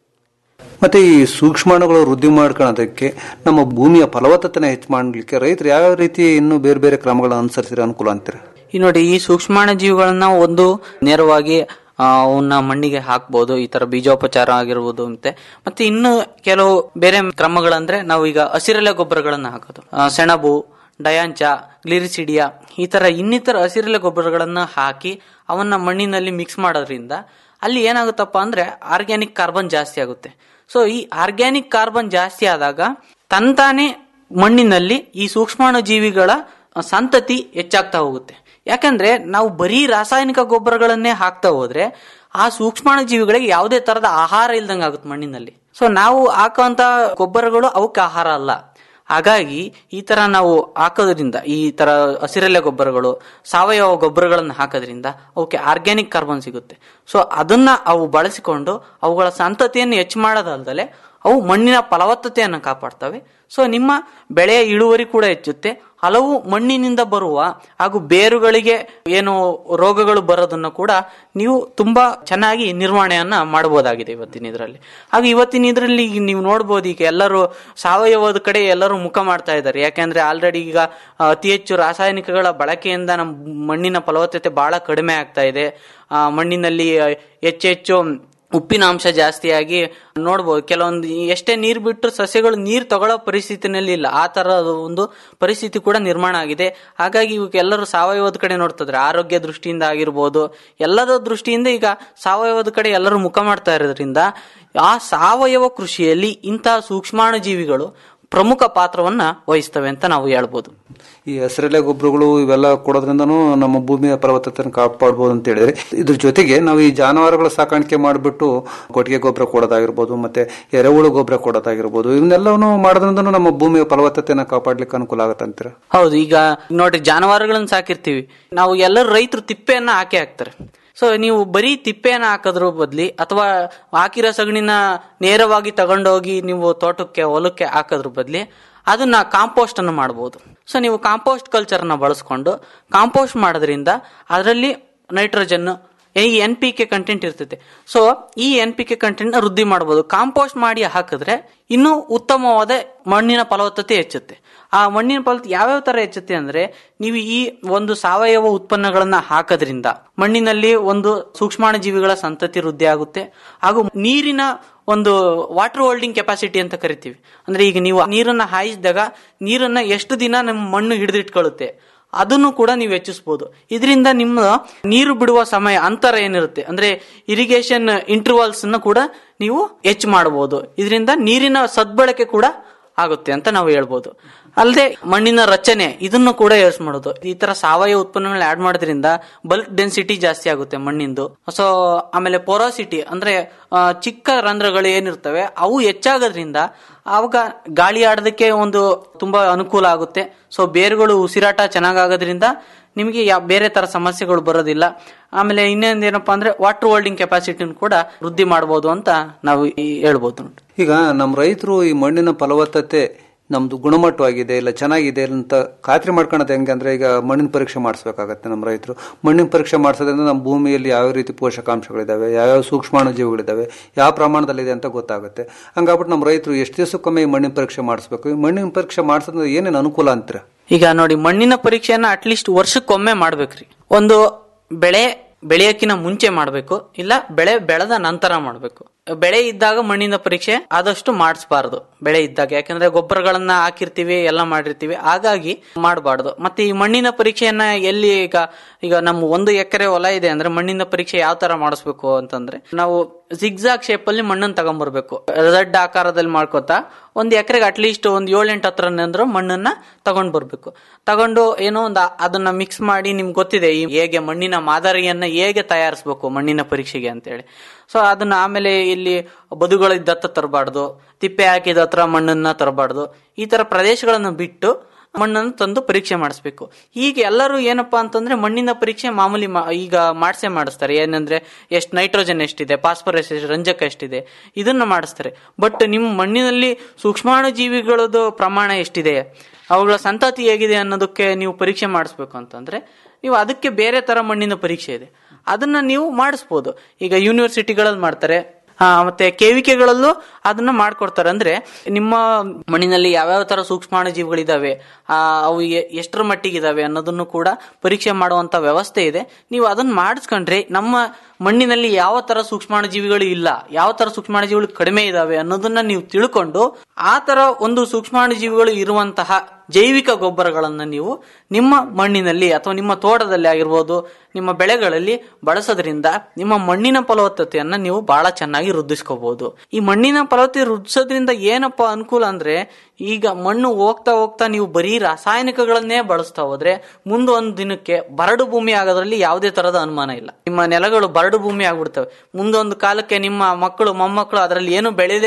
ಮತ್ತೆ ಈ ಸೂಕ್ಷ್ಮಾಣುಗಳು ವೃದ್ಧಿ ಮಾಡ್ಕೊಳ್ಳೋದಕ್ಕೆ ನಮ್ಮ ಭೂಮಿಯ ಫಲವತ್ತತೆನ ಹೆಚ್ಚು ಮಾಡಲಿಕ್ಕೆ ರೈತರು ಯಾವ ರೀತಿ ಇನ್ನೂ ಬೇರೆ ಬೇರೆ ಕ್ರಮಗಳನ್ನ ಅನುಸರಿಸಿದ್ರೆ ಅನುಕೂಲ ಅಂತೀರ ಈ ನೋಡಿ ಈ ಸೂಕ್ಷ್ಮಾಣು ಜೀವಿಗಳನ್ನ ಒಂದು ನೇರವಾಗಿ ಆ, ಅವನ್ನ ಮಣ್ಣಿಗೆ ಹಾಕ್ಬೋದು ಈ ತರ ಬೀಜೋಪಚಾರ ಆಗಿರ್ಬೋದು ಮತ್ತೆ ಮತ್ತೆ ಇನ್ನು ಕೆಲವು ಬೇರೆ ಕ್ರಮಗಳಂದ್ರೆ ನಾವು ಈಗ ಹಸಿರೆಲೆ ಗೊಬ್ಬರಗಳನ್ನ ಹಾಕೋದು ಆ, ಸೆಣಬು ಡಯಾಂಚ ಗ್ಲಿರಿಸಿಡಿಯಾ ಈ ತರ ಇನ್ನಿತರ ಹಸಿರೆಲೆ ಗೊಬ್ಬರಗಳನ್ನ ಹಾಕಿ ಅವನ್ನ ಮಣ್ಣಿನಲ್ಲಿ ಮಿಕ್ಸ್ ಮಾಡೋದ್ರಿಂದ ಅಲ್ಲಿ ಏನಾಗುತ್ತಪ್ಪ ಅಂದ್ರೆ ಆರ್ಗ್ಯಾನಿಕ್ ಕಾರ್ಬನ್ ಜಾಸ್ತಿ ಆಗುತ್ತೆ ಸೊ ಈ ಆರ್ಗ್ಯಾನಿಕ್ ಕಾರ್ಬನ್ ಜಾಸ್ತಿ ಆದಾಗ ತಂತಾನೆ ಮಣ್ಣಿನಲ್ಲಿ ಈ ಸೂಕ್ಷ್ಮಾಣು ಜೀವಿಗಳ ಸಂತತಿ ಹೆಚ್ಚಾಗ್ತಾ ಹೋಗುತ್ತೆ ಯಾಕಂದ್ರೆ ನಾವು ಬರೀ ರಾಸಾಯನಿಕ ಗೊಬ್ಬರಗಳನ್ನೇ ಹಾಕ್ತಾ ಹೋದ್ರೆ ಆ ಸೂಕ್ಷ್ಮಾಣು ಜೀವಿಗಳಿಗೆ ಯಾವುದೇ ತರದ ಆಹಾರ ಇಲ್ದಂಗ ಆಗುತ್ತೆ ಮಣ್ಣಿನಲ್ಲಿ ಸೊ ನಾವು ಹಾಕುವಂತ ಗೊಬ್ಬರಗಳು ಅವಕ್ಕೆ ಆಹಾರ ಅಲ್ಲ ಹಾಗಾಗಿ ಈ ತರ ನಾವು ಹಾಕೋದ್ರಿಂದ ಈ ತರ ಹಸಿರೆಲೆ ಗೊಬ್ಬರಗಳು ಸಾವಯವ ಗೊಬ್ಬರಗಳನ್ನು ಹಾಕೋದ್ರಿಂದ ಅವಕ್ಕೆ ಆರ್ಗ್ಯಾನಿಕ್ ಕಾರ್ಬನ್ ಸಿಗುತ್ತೆ ಸೊ ಅದನ್ನ ಅವು ಬಳಸಿಕೊಂಡು ಅವುಗಳ ಸಂತತಿಯನ್ನು ಹೆಚ್ಚು ಮಾಡೋದಲ್ದಲೆ ಅವು ಮಣ್ಣಿನ ಫಲವತ್ತತೆಯನ್ನು ಕಾಪಾಡ್ತವೆ ಸೊ ನಿಮ್ಮ ಬೆಳೆಯ ಇಳುವರಿ ಕೂಡ ಹೆಚ್ಚುತ್ತೆ ಹಲವು ಮಣ್ಣಿನಿಂದ ಬರುವ ಹಾಗೂ ಬೇರುಗಳಿಗೆ ಏನು ರೋಗಗಳು ಬರೋದನ್ನು ಕೂಡ ನೀವು ತುಂಬಾ ಚೆನ್ನಾಗಿ ನಿರ್ವಹಣೆಯನ್ನ ಮಾಡಬಹುದಾಗಿದೆ ಇವತ್ತಿನ ಇದರಲ್ಲಿ ಹಾಗೆ ಇವತ್ತಿನ ಇದರಲ್ಲಿ ನೀವು ನೋಡ್ಬೋದು ಈಗ ಎಲ್ಲರೂ ಸಾವಯವದ ಕಡೆ ಎಲ್ಲರೂ ಮುಖ ಮಾಡ್ತಾ ಇದ್ದಾರೆ ಯಾಕೆಂದ್ರೆ ಆಲ್ರೆಡಿ ಈಗ ಆ, ಅತಿ ಹೆಚ್ಚು ರಾಸಾಯನಿಕಗಳ ಬಳಕೆಯಿಂದ ನಮ್ಮ ಮಣ್ಣಿನ ಫಲವತ್ತತೆ ಬಹಳ ಕಡಿಮೆ ಆಗ್ತಾ ಇದೆ ಆ, ಮಣ್ಣಿನಲ್ಲಿ ಆ, ಹೆಚ್ಚೆಚ್ಚು ಉಪ್ಪಿನ ಅಂಶ ಜಾಸ್ತಿಯಾಗಿ ನೋಡ್ಬೋದು ಕೆಲವೊಂದು ಎಷ್ಟೇ ನೀರು ಬಿಟ್ಟರು ಸಸ್ಯಗಳು ನೀರು ತಗೊಳ್ಳೋ ಪರಿಸ್ಥಿತಿನಲ್ಲಿ ಇಲ್ಲ ಆ ತರದ ಒಂದು ಪರಿಸ್ಥಿತಿ ಕೂಡ ನಿರ್ಮಾಣ ಆಗಿದೆ ಹಾಗಾಗಿ ಇವಾಗ ಎಲ್ಲರೂ ಸಾವಯವದ ಕಡೆ ನೋಡ್ತಿದ್ರೆ ಆರೋಗ್ಯ ದೃಷ್ಟಿಯಿಂದ ಆಗಿರ್ಬೋದು ಎಲ್ಲದ ದೃಷ್ಟಿಯಿಂದ ಈಗ ಸಾವಯವದ ಕಡೆ ಎಲ್ಲರೂ ಮುಖ ಮಾಡ್ತಾ ಇರೋದ್ರಿಂದ ಆ ಸಾವಯವ ಕೃಷಿಯಲ್ಲಿ ಇಂತಹ ಸೂಕ್ಷ್ಮಾಣು ಜೀವಿಗಳು ಪ್ರಮುಖ ಪಾತ್ರವನ್ನ ವಹಿಸ್ತವೆ ಅಂತ ನಾವು ಹೇಳ್ಬೋದು ಈ ಹಸಿರೆಲೆ ಗೊಬ್ಬರಗಳು ಇವೆಲ್ಲ ಕೊಡೋದ್ರಿಂದನೂ ನಮ್ಮ ಭೂಮಿಯ ಫಲವತ್ತತೆಯನ್ನು ಕಾಪಾಡಬಹುದು ಅಂತ ಹೇಳಿದ್ರೆ ಇದ್ರ ಜೊತೆಗೆ ನಾವು ಈ ಜಾನುವಾರುಗಳ ಸಾಕಾಣಿಕೆ ಮಾಡಿಬಿಟ್ಟು ಕೊಟ್ಟಿಗೆ ಗೊಬ್ಬರ ಕೊಡೋದಾಗಿರ್ಬೋದು ಮತ್ತೆ ಎರೆಹುಳು ಗೊಬ್ಬರ ಕೊಡೋದಾಗಿರ್ಬೋದು ಇವನ್ನೆಲ್ಲವನ್ನು ಮಾಡೋದ್ರಿಂದನೂ ನಮ್ಮ ಭೂಮಿಯ ಫಲವತ್ತತೆಯನ್ನು ಕಾಪಾಡ್ಲಿಕ್ಕೆ ಅನುಕೂಲ ಆಗುತ್ತೆ ಅಂತೀರಾ ಹೌದು ಈಗ ನೋಡ್ರಿ ಜಾನುವಾರುಗಳನ್ನ ಸಾಕಿರ್ತೀವಿ ನಾವು ಎಲ್ಲರೂ ರೈತರು ತಿಪ್ಪೆಯನ್ನ ಹಾಕಿ ಹಾಕ್ತಾರೆ ಸೊ ನೀವು ಬರೀ ತಿಪ್ಪೆಯನ್ನ ಹಾಕೋದ್ರ ಬದ್ಲಿ ಅಥವಾ ಹಾಕಿರೋ ಸಗಣಿನ ನೇರವಾಗಿ ತಗೊಂಡೋಗಿ ನೀವು ತೋಟಕ್ಕೆ ಹೊಲಕ್ಕೆ ಹಾಕೋದ್ರ ಬದ್ಲಿ ಅದನ್ನ ಕಾಂಪೋಸ್ಟ್ ಅನ್ನು ಮಾಡಬಹುದು ಸೊ ನೀವು ಕಾಂಪೋಸ್ಟ್ ಕಲ್ಚರ್ ನ ಬಳಸ್ಕೊಂಡು ಕಾಂಪೋಸ್ಟ್ ಮಾಡೋದ್ರಿಂದ ಅದರಲ್ಲಿ ನೈಟ್ರೋಜನ್ ಈ ಎನ್ ಪಿ ಕೆ ಕಂಟೆಂಟ್ ಇರ್ತೈತೆ ಸೊ ಈ ಎನ್ ಪಿ ಕೆ ಕಂಟೆಂಟ್ ವೃದ್ಧಿ ಮಾಡಬಹುದು ಕಾಂಪೋಸ್ಟ್ ಮಾಡಿ ಹಾಕಿದ್ರೆ ಇನ್ನೂ ಉತ್ತಮವಾದ ಮಣ್ಣಿನ ಫಲವತ್ತತೆ ಹೆಚ್ಚುತ್ತೆ ಆ ಮಣ್ಣಿನ ಫಲವತ್ತತೆ ಯಾವ್ಯಾವ ತರ ಹೆಚ್ಚುತ್ತೆ ಅಂದ್ರೆ ನೀವು ಈ ಒಂದು ಸಾವಯವ ಉತ್ಪನ್ನಗಳನ್ನ ಹಾಕೋದ್ರಿಂದ ಮಣ್ಣಿನಲ್ಲಿ ಒಂದು ಸೂಕ್ಷ್ಮಾಣು ಜೀವಿಗಳ ಸಂತತಿ ವೃದ್ಧಿ ಆಗುತ್ತೆ ಹಾಗೂ ನೀರಿನ ಒಂದು ವಾಟರ್ ಹೋಲ್ಡಿಂಗ್ ಕೆಪಾಸಿಟಿ ಅಂತ ಕರಿತೀವಿ ಅಂದ್ರೆ ಈಗ ನೀವು ನೀರನ್ನ ಹಾಯಿಸಿದಾಗ ನೀರನ್ನ ಎಷ್ಟು ದಿನ ನಮ್ಮ ಮಣ್ಣು ಹಿಡಿದಿಟ್ಕೊಳ್ಳುತ್ತೆ ಅದನ್ನು ಕೂಡ ನೀವು ಹೆಚ್ಚಿಸಬಹುದು ಇದರಿಂದ ನಿಮ್ಮ ನೀರು ಬಿಡುವ ಸಮಯ ಅಂತರ ಏನಿರುತ್ತೆ ಅಂದ್ರೆ ಇರಿಗೇಷನ್ ಇಂಟರ್ವಲ್ಸ್ ಅನ್ನು ಕೂಡ ನೀವು ಹೆಚ್ಚು ಮಾಡಬಹುದು ಇದರಿಂದ ನೀರಿನ ಸದ್ಬಳಕೆ ಕೂಡ ಆಗುತ್ತೆ ಅಂತ ನಾವು ಹೇಳ್ಬೋದು ಅಲ್ಲದೆ ಮಣ್ಣಿನ ರಚನೆ ಇದನ್ನು ಕೂಡ ಯೂಸ್ ಮಾಡೋದು ಈ ತರ ಸಾವಯವ ಉತ್ಪನ್ನಗಳನ್ನ ಆಡ್ ಮಾಡೋದ್ರಿಂದ ಬಲ್ಕ್ ಡೆನ್ಸಿಟಿ ಜಾಸ್ತಿ ಆಗುತ್ತೆ ಮಣ್ಣಿಂದು ಸೊ ಆಮೇಲೆ ಪೊರಾಸಿಟಿ ಅಂದ್ರೆ ಆ, ಚಿಕ್ಕ ರಂಧ್ರಗಳು ಏನಿರ್ತವೆ ಅವು ಹೆಚ್ಚಾಗೋದ್ರಿಂದ ಆವಾಗ ಗಾಳಿ ಆಡೋದಕ್ಕೆ ಒಂದು ತುಂಬಾ ಅನುಕೂಲ ಆಗುತ್ತೆ ಸೊ ಬೇರುಗಳು ಉಸಿರಾಟ ಚೆನ್ನಾಗಾಗೋದ್ರಿಂದ ನಿಮಗೆ ಯಾವ ಬೇರೆ ತರ ಸಮಸ್ಯೆಗಳು ಬರೋದಿಲ್ಲ ಆಮೇಲೆ ಇನ್ನೊಂದು ಏನಪ್ಪಾ ಅಂದ್ರೆ ವಾಟರ್ ಹೋಲ್ಡಿಂಗ್ ಕೆಪಾಸಿಟಿನ ಕೂಡ ವೃದ್ಧಿ ಮಾಡಬಹುದು ಅಂತ ನಾವು ಈ ಹೇಳ್ಬೋದು ಈಗ ನಮ್ಮ ರೈತರು ಈ ಮಣ್ಣಿನ ಫಲವತ್ತತೆ ನಮ್ದು ಗುಣಮಟ್ಟವಾಗಿದೆ ಇಲ್ಲ ಚೆನ್ನಾಗಿದೆ ಅಂತ ಖಾತ್ರಿ ಮಾಡ್ಕೊಳೋದು ಹೆಂಗೆ ಅಂದ್ರೆ ಈಗ ಮಣ್ಣಿನ ಪರೀಕ್ಷೆ ಮಾಡಿಸ್ಬೇಕಾಗತ್ತೆ ನಮ್ಮ ರೈತರು ಮಣ್ಣಿನ ಪರೀಕ್ಷೆ ಮಾಡಿಸೋದ್ರಿಂದ ನಮ್ಮ ಭೂಮಿಯಲ್ಲಿ ಯಾವ ರೀತಿ ಪೋಷಕಾಂಶಗಳಿದಾವೆ ಯಾವ್ಯಾವ ಸೂಕ್ಷ್ಮಾಣು ಜೀವಿಗಳಿದಾವೆ ಯಾವ ಪ್ರಮಾಣದಲ್ಲಿದೆ ಅಂತ ಗೊತ್ತಾಗುತ್ತೆ ಹಂಗಾಗ್ಬಿಟ್ಟು ನಮ್ಮ ರೈತರು ಎಷ್ಟು ದಿವಸಕ್ಕೊಮ್ಮೆ ಈ ಮಣ್ಣಿನ ಪರೀಕ್ಷೆ ಮಾಡಿಸ್ಬೇಕು ಈ ಮಣ್ಣಿನ ಪರೀಕ್ಷೆ ಮಾಡಿಸೋದ್ರಿಂದ ಏನೇನು ಅನುಕೂಲ ಅಂತೀರ ಈಗ ನೋಡಿ ಮಣ್ಣಿನ ಪರೀಕ್ಷೆಯನ್ನ ಅಟ್ಲೀಸ್ಟ್ ವರ್ಷಕ್ಕೊಮ್ಮೆ ಮಾಡ್ಬೇಕ್ರಿ ಒಂದು ಬೆಳೆ ಬೆಳೆಯಕ್ಕಿನ ಮುಂಚೆ ಮಾಡಬೇಕು ಇಲ್ಲ ಬೆಳೆ ಬೆಳೆದ ನಂತರ ಮಾಡಬೇಕು ಬೆಳೆ ಇದ್ದಾಗ ಮಣ್ಣಿನ ಪರೀಕ್ಷೆ ಆದಷ್ಟು ಮಾಡಿಸಬಾರದು ಬೆಳೆ ಇದ್ದಾಗ ಯಾಕಂದ್ರೆ ಗೊಬ್ಬರಗಳನ್ನ ಹಾಕಿರ್ತೀವಿ ಎಲ್ಲ ಮಾಡಿರ್ತೀವಿ ಹಾಗಾಗಿ ಮಾಡಬಾರ್ದು ಮತ್ತೆ ಈ ಮಣ್ಣಿನ ಪರೀಕ್ಷೆಯನ್ನ ಎಲ್ಲಿ ಈಗ ಈಗ ನಮ್ಮ ಒಂದು ಎಕರೆ ಹೊಲ ಇದೆ ಅಂದ್ರೆ ಮಣ್ಣಿನ ಪರೀಕ್ಷೆ ಯಾವ ತರ ಮಾಡಿಸ್ಬೇಕು ಅಂತಂದ್ರೆ ನಾವು ಜಿಗ್ಜಾಗ್ ಶೇಪ್ ಅಲ್ಲಿ ಮಣ್ಣನ್ನು ತಗೊಂಡ್ಬರ್ಬೇಕು ರೆಡ್ ಆಕಾರದಲ್ಲಿ ಮಾಡ್ಕೋತಾ ಒಂದ್ ಎಕರೆಗೆ ಅಟ್ಲೀಸ್ಟ್ ಒಂದ್ ಏಳೆಂಟು ಹತ್ರ ಅಂದ್ರೆ ಮಣ್ಣನ್ನ ತಗೊಂಡ್ ಬರ್ಬೇಕು ತಗೊಂಡು ಏನೋ ಒಂದು ಅದನ್ನ ಮಿಕ್ಸ್ ಮಾಡಿ ನಿಮ್ಗೆ ಗೊತ್ತಿದೆ ಈ ಹೇಗೆ ಮಣ್ಣಿನ ಮಾದರಿಯನ್ನ ಹೇಗೆ ತಯಾರಿಸ್ಬೇಕು ಮಣ್ಣಿನ ಪರೀಕ್ಷೆಗೆ ಅಂತೇಳಿ ಸೊ ಅದನ್ನ ಆಮೇಲೆ ಇಲ್ಲಿ ಬದುಗಳಿದ್ದ ಹತ್ರ ತರಬಾರ್ದು ತಿಪ್ಪೆ ಹಾಕಿದ ಹತ್ರ ಮಣ್ಣನ್ನ ತರಬಾರ್ದು ಈ ತರ ಪ್ರದೇಶಗಳನ್ನು ಬಿಟ್ಟು ಮಣ್ಣನ್ನು ತಂದು ಪರೀಕ್ಷೆ ಮಾಡಿಸ್ಬೇಕು ಹೀಗೆ ಎಲ್ಲರೂ ಏನಪ್ಪಾ ಅಂತಂದ್ರೆ ಮಣ್ಣಿನ ಪರೀಕ್ಷೆ ಮಾಮೂಲಿ ಮಾ- ಈಗ ಮಾಡ್ಸೇ ಮಾಡಿಸ್ತಾರೆ ಏನಂದ್ರೆ ಎಷ್ಟು ನೈಟ್ರೋಜನ್ ಎಷ್ಟಿದೆ ಫಾಸ್ಫರಸ್ ಎಷ್ಟು ರಂಜಕ ಎಷ್ಟಿದೆ ಇದನ್ನ ಮಾಡಿಸ್ತಾರೆ ಬಟ್ ನಿಮ್ಮ ಮಣ್ಣಿನಲ್ಲಿ ಸೂಕ್ಷ್ಮಾಣು ಜೀವಿಗಳದ್ದು ಪ್ರಮಾಣ ಎಷ್ಟಿದೆ ಅವುಗಳ ಸಂತತಿ ಹೇಗಿದೆ ಅನ್ನೋದಕ್ಕೆ ನೀವು ಪರೀಕ್ಷೆ ಮಾಡಿಸ್ಬೇಕು ಅಂತಂದ್ರೆ ನೀವು ಅದಕ್ಕೆ ಬೇರೆ ತರ ಮಣ್ಣಿನ ಪರೀಕ್ಷೆ ಇದೆ ಅದನ್ನ ನೀವು ಮಾಡಿಸ್ಬೋದು ಈಗ ಯೂನಿವರ್ಸಿಟಿಗಳಲ್ಲಿ ಮಾಡ್ತಾರೆ ಆ, ಮತ್ತೆ ಕೇವಿಕೆಗಳಲ್ಲೂ ಅದನ್ನ ಮಾಡ್ಕೊಡ್ತಾರೆ ಅಂದ್ರೆ ನಿಮ್ಮ ಮಣ್ಣಿನಲ್ಲಿ ಯಾವ್ಯಾವ ತರ ಸೂಕ್ಷ್ಮಾಣು ಜೀವಿಗಳಿದಾವೆ ಆ, ಅವು ಎ- ಎಷ್ಟರ ಮಟ್ಟಿಗಿದಾವೆ ಅನ್ನೋದನ್ನು ಕೂಡ ಪರೀಕ್ಷೆ ಮಾಡುವಂತ ವ್ಯವಸ್ಥೆ ಇದೆ ನೀವು ಅದನ್ನ ಮಾಡಿಸ್ಕೊಂಡ್ರೆ ನಮ್ಮ ಮಣ್ಣಿನಲ್ಲಿ ಯಾವ ತರ ಸೂಕ್ಷ್ಮಾಣು ಜೀವಿಗಳು ಇಲ್ಲ ಯಾವ ತರ ಸೂಕ್ಷ್ಮಾಣು ಜೀವಿಗಳು ಕಡಿಮೆ ಇದಾವೆ ಅನ್ನೋದನ್ನ ನೀವು ತಿಳ್ಕೊಂಡು ಆ ತರ ಒಂದು ಸೂಕ್ಷ್ಮಾಣು ಜೀವಿಗಳು ಇರುವಂತಹ ಜೈವಿಕ ಗೊಬ್ಬರಗಳನ್ನ ನೀವು ನಿಮ್ಮ ಮಣ್ಣಿನಲ್ಲಿ ಅಥವಾ ನಿಮ್ಮ ತೋಟದಲ್ಲಿ ಆಗಿರ್ಬೋದು ನಿಮ್ಮ ಬೆಳೆಗಳಲ್ಲಿ ಬಳಸೋದ್ರಿಂದ ನಿಮ್ಮ ಮಣ್ಣಿನ ಫಲವತ್ತತೆಯನ್ನ ನೀವು ಬಹಳ ಚೆನ್ನಾಗಿ ವೃದ್ಧಿಸ್ಕೋಬಹುದು ಈ ಮಣ್ಣಿನ ಫಲವತ್ತತೆ ವೃದ್ಧಿಸೋದ್ರಿಂದ ಏನಪ್ಪಾ ಅನುಕೂಲ ಅಂದ್ರೆ ಈಗ ಮಣ್ಣು ಹೋಗ್ತಾ ಹೋಗ್ತಾ ನೀವು ಬರೀ ರಾಸಾಯನಿಕಗಳನ್ನೇ ಬಳಸ್ತಾ ಹೋದ್ರೆ ಮುಂದೊಂದು ದಿನಕ್ಕೆ ಬರಡು ಭೂಮಿ ಆಗೋದ್ರಲ್ಲಿ ಯಾವುದೇ ತರದ ಅನುಮಾನ ಇಲ್ಲ ನಿಮ್ಮ ನೆಲಗಳು ಬರಡು ಭೂಮಿ ಆಗ್ಬಿಡ್ತವೆ ಮುಂದೊಂದು ಕಾಲಕ್ಕೆ ನಿಮ್ಮ ಮಕ್ಕಳು ಮೊಮ್ಮಕ್ಕಳು ಅದರಲ್ಲಿ ಏನು ಬೆಳೆದೇ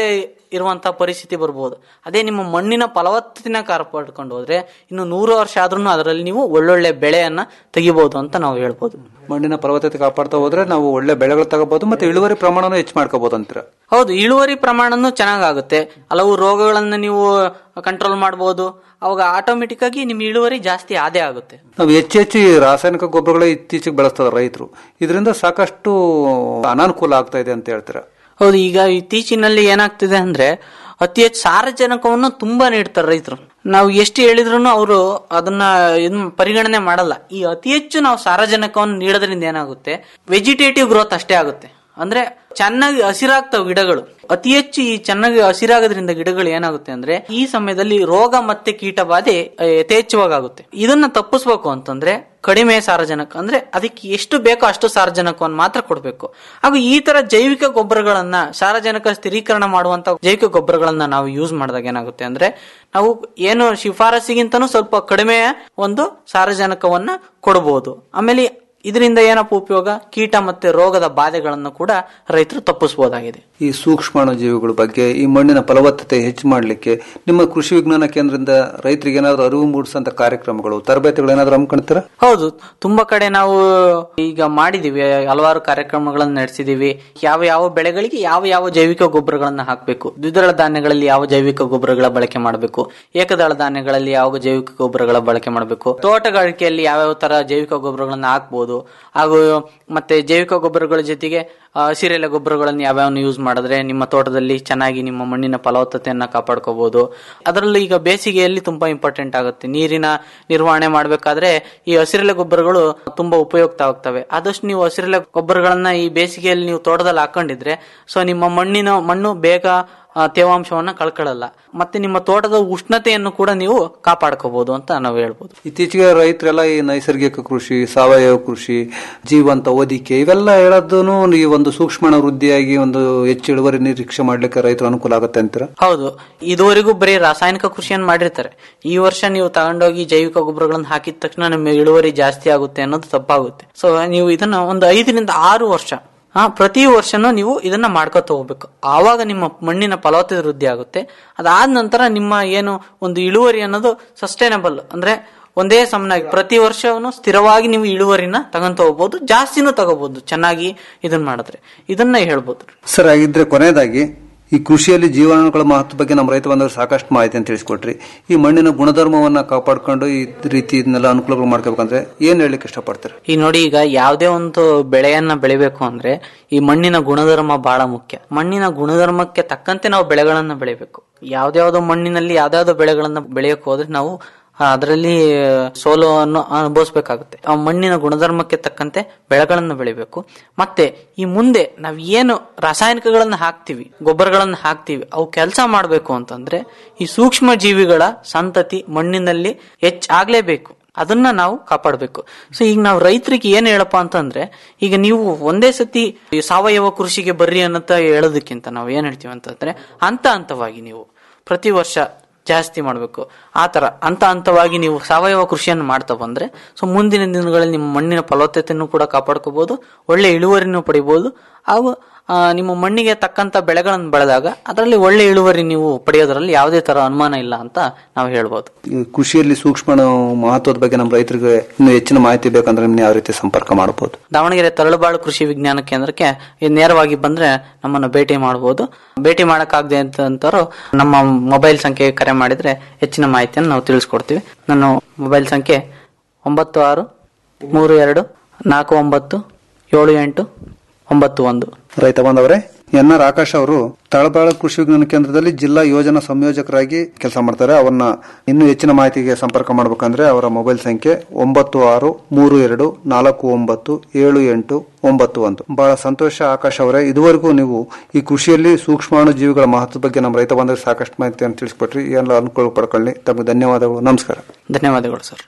ಇರುವಂತಹ ಪರಿಸ್ಥಿತಿ ಬರ್ಬೋದು ಅದೇ ನಿಮ್ಮ ಮಣ್ಣಿನ ಫಲವತ್ತತೆನ ಕಾಪಾಡ್ಕೊಂಡು ಹೋದ್ರೆ ಇನ್ನು ನೂರು ವರ್ಷ ಆದ್ರೂ ಅದರಲ್ಲಿ ನೀವು ಒಳ್ಳೊಳ್ಳೆ ಬೆಳೆಯನ್ನ ತೆಗಿಬಹುದು ಅಂತ ನಾವು ಹೇಳ್ಬೋದು ಮಣ್ಣಿನ ಫಲವತ್ತತೆ ಕಾಪಾಡ್ತಾ ಹೋದ್ರೆ ನಾವು ಒಳ್ಳೆ ಬೆಳೆಗಳು ತಗೋಬಹುದು ಮತ್ತೆ ಇಳುವರಿ ಪ್ರಮಾಣನೂ ಹೆಚ್ಚು ಮಾಡ್ಕೋಬಹುದು ಅಂತೀರ ಹೌದು ಇಳುವರಿ ಪ್ರಮಾಣನೂ ಚೆನ್ನಾಗಾಗುತ್ತೆ ಹಲವು ರೋಗಗಳನ್ನ ನೀವು ಕಂಟ್ರೋಲ್ ಮಾಡಬಹುದು ಅವಾಗ ಆಟೋಮೆಟಿಕ್ ಆಗಿ ನಿಮ್ ಇಳುವರಿ ಜಾಸ್ತಿ ಆದೇ ಆಗುತ್ತೆ ನಾವು ಹೆಚ್ಚು ಹೆಚ್ಚು ಈ ರಾಸಾಯನಿಕ ಗೊಬ್ಬರಗಳೇ ಇತ್ತೀಚೆಗೆ ಬಳಸ್ತಾರೆ ರೈತರು ಇದರಿಂದ ಸಾಕಷ್ಟು ಅನಾನುಕೂಲ ಆಗ್ತಾ ಇದೆ ಅಂತ ಹೇಳ್ತೀರಾ ಹೌದು ಈಗ ಇತ್ತೀಚಿನಲ್ಲಿ ಏನಾಗ್ತಿದೆ ಅಂದ್ರೆ ಅತಿ ಹೆಚ್ಚು ಸಾರಜನಕವನ್ನು ತುಂಬಾ ನೀಡ್ತಾರೆ ರೈತರು ನಾವು ಎಷ್ಟು ಹೇಳಿದ್ರು ಅವರು ಅದನ್ನ ಇದ್ನ ಪರಿಗಣನೆ ಮಾಡಲ್ಲ ಈ ಅತಿ ಹೆಚ್ಚು ನಾವು ಸಾರಜನಕವನ್ನು ನೀಡೋದ್ರಿಂದ ಏನಾಗುತ್ತೆ ವೆಜಿಟೇಟಿವ್ ಗ್ರೋತ್ ಅಷ್ಟೇ ಆಗುತ್ತೆ ಅಂದ್ರೆ ಚೆನ್ನಾಗಿ ಹಸಿರಾಗ್ತಾವ ಗಿಡಗಳು ಅತಿ ಹೆಚ್ಚು ಈ ಚೆನ್ನಾಗಿ ಹಸಿರಾಗೋದ್ರಿಂದ ಗಿಡಗಳು ಏನಾಗುತ್ತೆ ಅಂದ್ರೆ ಈ ಸಮಯದಲ್ಲಿ ರೋಗ ಮತ್ತೆ ಕೀಟ ಬಾಧೆ ಅಹ್, ಯಥೇಚ್ಛವಾಗಿ ಆಗುತ್ತೆ ಇದನ್ನ ತಪ್ಪಿಸ್ಬೇಕು ಅಂತಂದ್ರೆ ಕಡಿಮೆ ಸಾರಜನಕ ಅಂದ್ರೆ ಅದಕ್ಕೆ ಎಷ್ಟು ಬೇಕೋ ಅಷ್ಟು ಸಾರಜನಕವನ್ನು ಮಾತ್ರ ಕೊಡಬೇಕು ಹಾಗೂ ಈ ತರ ಜೈವಿಕ ಗೊಬ್ಬರಗಳನ್ನ ಸಾರಜನಕ ಸ್ಥಿರೀಕರಣ ಮಾಡುವಂತ ಜೈವಿಕ ಗೊಬ್ಬರಗಳನ್ನ ನಾವು ಯೂಸ್ ಮಾಡಿದಾಗ ಏನಾಗುತ್ತೆ ಅಂದ್ರೆ ನಾವು ಏನು ಶಿಫಾರಸಿಗಿಂತನೂ ಸ್ವಲ್ಪ ಕಡಿಮೆ ಒಂದು ಸಾರಜನಕವನ್ನ ಕೊಡಬಹುದು ಆಮೇಲೆ ಇದರಿಂದ ಏನಪ್ಪ ಉಪಯೋಗ ಕೀಟ ಮತ್ತೆ ರೋಗದ ಬಾಧೆಗಳನ್ನು ಕೂಡ ರೈತರು ತಪ್ಪಿಸಬಹುದಾಗಿದೆ ಈ ಸೂಕ್ಷ್ಮಾಣು ಜೀವಿಗಳ ಬಗ್ಗೆ ಈ ಮಣ್ಣಿನ ಫಲವತ್ತತೆ ಹೆಚ್ಚು ಮಾಡಲಿಕ್ಕೆ ನಿಮ್ಮ ಕೃಷಿ ವಿಜ್ಞಾನ ಕೇಂದ್ರದಿಂದ ರೈತರಿಗೆ ಏನಾದರೂ ಅರಿವು ಮೂಡಿಸಂತ ಕಾರ್ಯಕ್ರಮಗಳು ತರಬೇತಿಗಳು ಏನಾದರೂ ಹಮ್ಮಿಕೊಳ್ತೀರಾ ಹೌದು ತುಂಬಾ ಕಡೆ ನಾವು ಈಗ ಮಾಡಿದೀವಿ ಹಲವಾರು ಕಾರ್ಯಕ್ರಮಗಳನ್ನು ನಡೆಸಿದೀವಿ ಯಾವ ಯಾವ ಬೆಳೆಗಳಿಗೆ ಯಾವ ಯಾವ ಜೈವಿಕ ಗೊಬ್ಬರಗಳನ್ನ ಹಾಕಬೇಕು ದ್ವಿದಳ ಧಾನ್ಯಗಳಲ್ಲಿ ಯಾವ ಜೈವಿಕ ಗೊಬ್ಬರಗಳ ಬಳಕೆ ಮಾಡಬೇಕು ಏಕದಳ ಧಾನ್ಯಗಳಲ್ಲಿ ಯಾವ ಜೈವಿಕ ಗೊಬ್ಬರಗಳ ಬಳಕೆ ಮಾಡಬೇಕು ತೋಟಗಾರಿಕೆಯಲ್ಲಿ ಯಾವ್ಯಾವ ತರ ಜೈವಿಕ ಗೊಬ್ಬರಗಳನ್ನ ಹಾಕ್ಬೋದು ಹಾಗೂ ಮತ್ತೆ ಜೈವಿಕ ಗೊಬ್ಬರಗಳ ಜೊತೆಗೆ ಆ, ಹಸಿರೆಲೆ ಗೊಬ್ಬರಗಳನ್ನು ಯಾವ್ಯಾವ ಯೂಸ್ ಮಾಡಿದ್ರೆ ನಿಮ್ಮ ತೋಟದಲ್ಲಿ ಚೆನ್ನಾಗಿ ನಿಮ್ಮ ಮಣ್ಣಿನ ಫಲವತ್ತತೆಯನ್ನ ಕಾಪಾಡ್ಕೋಬಹುದು ಅದರಲ್ಲೂ ಈಗ ಬೇಸಿಗೆಯಲ್ಲಿ ತುಂಬಾ ಇಂಪಾರ್ಟೆಂಟ್ ಆಗುತ್ತೆ ನೀರಿನ ನಿರ್ವಹಣೆ ಮಾಡಬೇಕಾದ್ರೆ ಈ ಹಸಿರೆಲೆ ಗೊಬ್ಬರಗಳು ತುಂಬಾ ಉಪಯುಕ್ತ ಆಗ್ತವೆ ಆದಷ್ಟು ನೀವು ಹಸಿರೆಲೆ ಗೊಬ್ಬರಗಳನ್ನ ಈ ಬೇಸಿಗೆಯಲ್ಲಿ ನೀವು ತೋಟದಲ್ಲಿ ಹಾಕೊಂಡಿದ್ರೆ ಸೊ ನಿಮ್ಮ ಮಣ್ಣಿನ ಮಣ್ಣು ಬೇಗ ಆ, ತೇವಾಂಶವನ್ನ ಕಳ್ಕೊಳ್ಳಲ್ಲ ಮತ್ತೆ ನಿಮ್ಮ ತೋಟದ ಉಷ್ಣತೆಯನ್ನು ಕೂಡ ನೀವು ಕಾಪಾಡ್ಕೋಬಹುದು ಅಂತ ನಾವು ಹೇಳ್ಬೋದು ಇತ್ತೀಚೆಗೆ ರೈತರೆಲ್ಲ ಈ ನೈಸರ್ಗಿಕ ಕೃಷಿ ಸಾವಯವ ಕೃಷಿ ಜೀವಂತ ಓದಿಕೆ ಇವೆಲ್ಲ ಹೇಳೋದನ್ನು ಈ ಒಂದು ಸೂಕ್ಷ್ಮಣ ವೃದ್ಧಿಯಾಗಿ ಒಂದು ಹೆಚ್ಚು ಇಳುವರಿ ನಿರೀಕ್ಷೆ ಮಾಡ್ಲಿಕ್ಕೆ ರೈತರು ಅನುಕೂಲ ಆಗುತ್ತೆ ಅಂತೀರಾ ಹೌದು ಇದುವರೆಗೂ ಬರೀ ರಾಸಾಯನಿಕ ಕೃಷಿಯನ್ನು ಮಾಡಿರ್ತಾರೆ ಈ ವರ್ಷ ನೀವು ತಗೊಂಡೋಗಿ ಜೈವಿಕ ಗೊಬ್ಬರಗಳನ್ನು ಹಾಕಿದ ತಕ್ಷಣ ನಿಮ್ಮ ಇಳುವರಿ ಜಾಸ್ತಿ ಆಗುತ್ತೆ ಅನ್ನೋದು ತಪ್ಪಾಗುತ್ತೆ ಸೊ ನೀವು ಇದನ್ನ ಒಂದು ಐದರಿಂದ ಆರು ವರ್ಷ ಹಾ ಪ್ರತಿ ವರ್ಷನೂ ನೀವು ಇದನ್ನ ಮಾಡ್ಕೊತ ಹೋಗ್ಬೇಕು ಆವಾಗ ನಿಮ್ಮ ಮಣ್ಣಿನ ಫಲವತ್ತತೆ ವೃದ್ಧಿ ಆಗುತ್ತೆ ಅದಾದ ನಂತರ ನಿಮ್ಮ ಏನು ಒಂದು ಇಳುವರಿ ಅನ್ನೋದು ಸಸ್ಟೈನಬಲ್ ಅಂದ್ರೆ ಒಂದೇ ಸಮನಾಗಿ ಪ್ರತಿ ವರ್ಷವೂ ಸ್ಥಿರವಾಗಿ ನೀವು ಇಳುವರಿನ ತಗೊಂತ ಹೋಗ್ಬೋದು ಜಾಸ್ತಿನೂ ತಗೋಬಹುದು ಚೆನ್ನಾಗಿ ಇದನ್ನ ಮಾಡಿದ್ರೆ ಇದನ್ನ ಹೇಳ್ಬೋದು ಸರ್ ಹಾಗಿದ್ರೆ ಕೊನೆಯದಾಗಿ ಈ ಕೃಷಿಯಲ್ಲಿ ಜೀವಾಣುಗಳ ಮಹತ್ವ ಬಗ್ಗೆ ನಮ್ಮ ರೈತ ಬಂದವರು ಸಾಕಷ್ಟು ಮಾಹಿತಿಯನ್ನು ತಿಳಿಸ್ಕೊಟ್ರಿ ಈ ಮಣ್ಣಿನ ಗುಣಧರ್ಮವನ್ನ ಕಾಪಾಡ್ಕೊಂಡು ಈ ರೀತಿ ಇದನ್ನೆಲ್ಲ ಅನುಕೂಲಗಳು ಮಾಡ್ಕೋಬೇಕಂದ್ರೆ ಏನ್ ಹೇಳಲಿಕ್ಕೆ ಇಷ್ಟಪಡ್ತೀರಾ ಈ ನೋಡಿ ಈಗ ಯಾವುದೇ ಒಂದು ಬೆಳೆಯನ್ನ ಬೆಳಿಬೇಕು ಅಂದ್ರೆ ಈ ಮಣ್ಣಿನ ಗುಣಧರ್ಮ ಬಹಳ ಮುಖ್ಯ ಮಣ್ಣಿನ ಗುಣಧರ್ಮಕ್ಕೆ ತಕ್ಕಂತೆ ನಾವು ಬೆಳೆಗಳನ್ನ ಬೆಳಿಬೇಕು ಯಾವ್ದಾವ್ದೋ ಮಣ್ಣಿನಲ್ಲಿ ಯಾವ್ದಾವ್ದೋ ಬೆಳೆಗಳನ್ನ ಬೆಳೆಯಕ್ ಹೋದ್ರೆ ನಾವು ಅದರಲ್ಲಿ ಸೋಲವನ್ನು ಅನುಭವಿಸ್ಬೇಕಾಗುತ್ತೆ ಆ ಮಣ್ಣಿನ ಗುಣಧರ್ಮಕ್ಕೆ ತಕ್ಕಂತೆ ಬೆಳೆಗಳನ್ನು ಬೆಳಿಬೇಕು ಮತ್ತೆ ಈ ಮುಂದೆ ನಾವ್ ಏನು ರಾಸಾಯನಿಕಗಳನ್ನ ಹಾಕ್ತಿವಿ ಗೊಬ್ಬರಗಳನ್ನ ಹಾಕ್ತಿವಿ ಅವು ಕೆಲಸ ಮಾಡಬೇಕು ಅಂತಂದ್ರೆ ಈ ಸೂಕ್ಷ್ಮ ಜೀವಿಗಳ ಸಂತತಿ ಮಣ್ಣಿನಲ್ಲಿ ಹೆಚ್ಚಾಗ್ಲೇಬೇಕು ಅದನ್ನ ನಾವು ಕಾಪಾಡಬೇಕು ಸೊ ಈಗ ನಾವು ರೈತರಿಗೆ ಏನ್ ಹೇಳಪ್ಪ ಅಂತಂದ್ರೆ ಈಗ ನೀವು ಒಂದೇ ಸತಿ ಈ ಸಾವಯವ ಕೃಷಿಗೆ ಬರ್ರಿ ಅನ್ನತ್ತ ಹೇಳೋದಕ್ಕಿಂತ ನಾವು ಏನ್ ಹೇಳ್ತೀವಿ ಅಂತಂದ್ರೆ ಹಂತ ಹಂತವಾಗಿ ನೀವು ಪ್ರತಿ ವರ್ಷ ಜಾಸ್ತಿ ಮಾಡಬೇಕು ಆ ತರ ಹಂತ ಹಂತವಾಗಿ ನೀವು ಸಾವಯವ ಕೃಷಿಯನ್ನು ಮಾಡ್ತಾ ಬಂದ್ರೆ ಸೊ ಮುಂದಿನ ದಿನಗಳಲ್ಲಿ ನಿಮ್ಮ ಮಣ್ಣಿನ ಫಲವತ್ತತೆಯನ್ನು ಕೂಡ ಕಾಪಾಡ್ಕೋಬಹುದು ಒಳ್ಳೆ ಇಳುವರಿನೂ ಪಡಿಬಹುದು ಹಾಗೂ ಆ, ನಿಮ್ಮ ಮಣ್ಣಿಗೆ ತಕ್ಕಂತ ಬೆಳೆಗಳನ್ನು ಬೆಳೆದಾಗ ಅದರಲ್ಲಿ ಒಳ್ಳೆ ಇಳುವರಿ ನೀವು ಪಡೆಯೋದ್ರಲ್ಲಿ ಯಾವುದೇ ತರ ಅನುಮಾನ ಇಲ್ಲ ಅಂತ ನಾವು ಹೇಳ್ಬೋದು ಈ ಕೃಷಿಯಲ್ಲಿ ಸೂಕ್ಷ್ಮ ಮಹತ್ವದ ಬಗ್ಗೆ ನಮ್ಮ ರೈತರಿಗೆ ಇನ್ನು ಹೆಚ್ಚಿನ ಮಾಹಿತಿ ಬೇಕಂದ್ರೆ ನಿಮ್ನ ಯಾವ ರೀತಿ ಸಂಪರ್ಕ ಮಾಡಬಹುದು ದಾವಣಗೆರೆ ತರಳುಬಾಳು ಕೃಷಿ ವಿಜ್ಞಾನ ಕೇಂದ್ರಕ್ಕೆ ಈ ನೇರವಾಗಿ ಬಂದ್ರೆ ನಮ್ಮನ್ನು ಭೇಟಿ ಮಾಡಬಹುದು ಭೇಟಿ ಮಾಡಕ್ಕಾಗದೆ ಅಂತಂತರು ನಮ್ಮ ಮೊಬೈಲ್ ಸಂಖ್ಯೆಗೆ ಕರೆ ಮಾಡಿದ್ರೆ ಹೆಚ್ಚಿನ ಮಾಹಿತಿಯನ್ನು ನಾವು ತಿಳಿಸ್ಕೊಡ್ತೀವಿ ನನ್ನ ಮೊಬೈಲ್ ಸಂಖ್ಯೆ ಒಂಬತ್ತು ಆರು ಮೂರು ಎರಡು ನಾಲ್ಕು ಒಂಬತ್ತು ಏಳು ಎಂಟು ಒಂಬತ್ತು ಒಂದು ರೈತ ಬಾಂಧವರೇ ಎನ್ ಆರ್ ಆಕಾಶ್ ಅವರು ತಳಬಾಳ ಕೃಷಿ ವಿಜ್ಞಾನ ಕೇಂದ್ರದಲ್ಲಿ ಜಿಲ್ಲಾ ಯೋಜನಾ ಸಂಯೋಜಕರಾಗಿ ಕೆಲಸ ಮಾಡ್ತಾರೆ ಅವನ್ನ ಇನ್ನೂ ಹೆಚ್ಚಿನ ಮಾಹಿತಿಗೆ ಸಂಪರ್ಕ ಮಾಡಬೇಕಂದ್ರೆ ಅವರ ಮೊಬೈಲ್ ಸಂಖ್ಯೆ ಒಂಬತ್ತು ಆರು ಮೂರು ಎರಡು ನಾಲ್ಕು ಒಂಬತ್ತು ಏಳು ಎಂಟು ಒಂಬತ್ತು ಒಂದು ಬಹಳ ಸಂತೋಷ ಆಕಾಶ್ ಅವರೇ ಇದುವರೆಗೂ ನೀವು ಈ ಕೃಷಿಯಲ್ಲಿ ಸೂಕ್ಷ್ಮಾಣು ಜೀವಿಗಳ ಮಹತ್ವದ ಬಗ್ಗೆ ನಮ್ಮ ರೈತ ಬಾಂಧವರಿಗೆ ಸಾಕಷ್ಟು ಮಾಹಿತಿಯನ್ನು ತಿಳಿಸ್ಕೊಟ್ರಿ ಎಲ್ಲ ಅನುಕೂಲ ಪಡ್ಕೊಳ್ಳಿ ತಮಗೆ ಧನ್ಯವಾದಗಳು ನಮಸ್ಕಾರ ಧನ್ಯವಾದಗಳು ಸರ್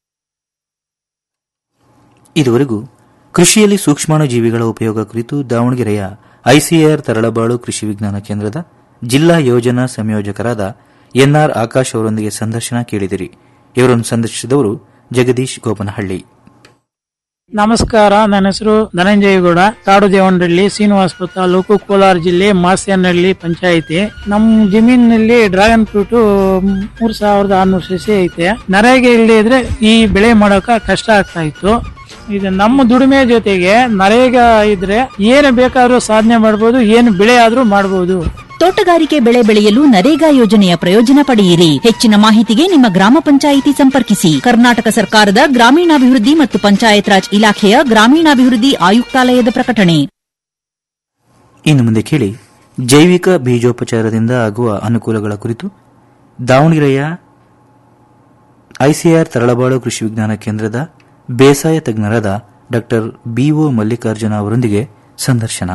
ಇದುವರೆಗೂ ಕೃಷಿಯಲ್ಲಿ ಸೂಕ್ಷ್ಮಾಣು ಜೀವಿಗಳ ಉಪಯೋಗ ಕುರಿತು ದಾವಣಗೆರೆಯ ಐಸಿಆರ್ ತರಳಬಾಳು ಕೃಷಿ ವಿಜ್ಞಾನ ಕೇಂದ್ರದ ಜಿಲ್ಲಾ ಯೋಜನಾ ಸಂಯೋಜಕರಾದ ಎನ್ಆರ್ ಆಕಾಶ್ ಅವರೊಂದಿಗೆ ಸಂದರ್ಶನ ಕೇಳಿದಿರಿ ಇವರನ್ನು ಸಂದರ್ಶಿಸಿದವರು ಜಗದೀಶ್ ಗೋಪನಹಳ್ಳಿ ನಮಸ್ಕಾರ ನನ್ನ ಹೆಸರು ಧನಂಜಯಗೌಡ ಕಾಡು ದೇವನಹಳ್ಳಿ ಶ್ರೀನಿವಾಸಪುರ ತಾಲೂಕು ಕೋಲಾರ ಜಿಲ್ಲೆ ಮಾಸ್ಯನಹಳ್ಳಿ ಪಂಚಾಯಿತಿ ನಮ್ಮ ಜಮೀನಿನಲ್ಲಿ ಡ್ರ್ಯಾಗನ್ ಫ್ರೂಟ್ ಮೂರ್ ಸಾವಿರದ ಆರ್ನೂರು ಸಸಿ ಐತೆ ನರೇಗೆ ಇಲ್ಲದೆ ಇದ್ರೆ ಈ ಬೆಳೆ ಮಾಡೋಕ ಕಷ್ಟ ಆಗ್ತಾ ಇತ್ತು ಇದು ನಮ್ಮ ದುಡಿಮೆ ಜೊತೆಗೆ ನರೇಗ ಇದ್ರೆ ಏನು ಬೇಕಾದ್ರೂ ಸಾಧನೆ ಮಾಡ್ಬೋದು ಏನು ಬೆಳೆ ಆದ್ರೂ ಮಾಡ್ಬೋದು ತೋಟಗಾರಿಕೆ ಬೆಳೆ ಬೆಳೆಯಲು ನರೇಗಾ ಯೋಜನೆಯ ಪ್ರಯೋಜನ ಪಡೆಯಿರಿ ಹೆಚ್ಚಿನ ಮಾಹಿತಿಗೆ ನಿಮ್ಮ ಗ್ರಾಮ ಪಂಚಾಯಿತಿ ಸಂಪರ್ಕಿಸಿ ಕರ್ನಾಟಕ ಸರ್ಕಾರದ ಗ್ರಾಮೀಣಾಭಿವೃದ್ಧಿ ಮತ್ತು ಪಂಚಾಯತ್ ರಾಜ್ ಇಲಾಖೆಯ ಗ್ರಾಮೀಣಾಭಿವೃದ್ಧಿ ಆಯುಕ್ತಾಲಯದ ಪ್ರಕಟಣೆ ಇನ್ನು ಮುಂದೆ ಕೇಳಿ ಜೈವಿಕ ಬೀಜೋಪಚಾರದಿಂದ ಆಗುವ ಅನುಕೂಲಗಳ ಕುರಿತು ದಾವಣಗೆರೆಯ ಐಸಿಆರ್ ತರಳಬಾಳು ಕೃಷಿ ವಿಜ್ಞಾನ ಕೇಂದ್ರದ ಬೇಸಾಯ ತಜ್ಞರಾದ ಡಾ ಬಿಒ ಮಲ್ಲಿಕಾರ್ಜುನ ಅವರೊಂದಿಗೆ ಸಂದರ್ಶನ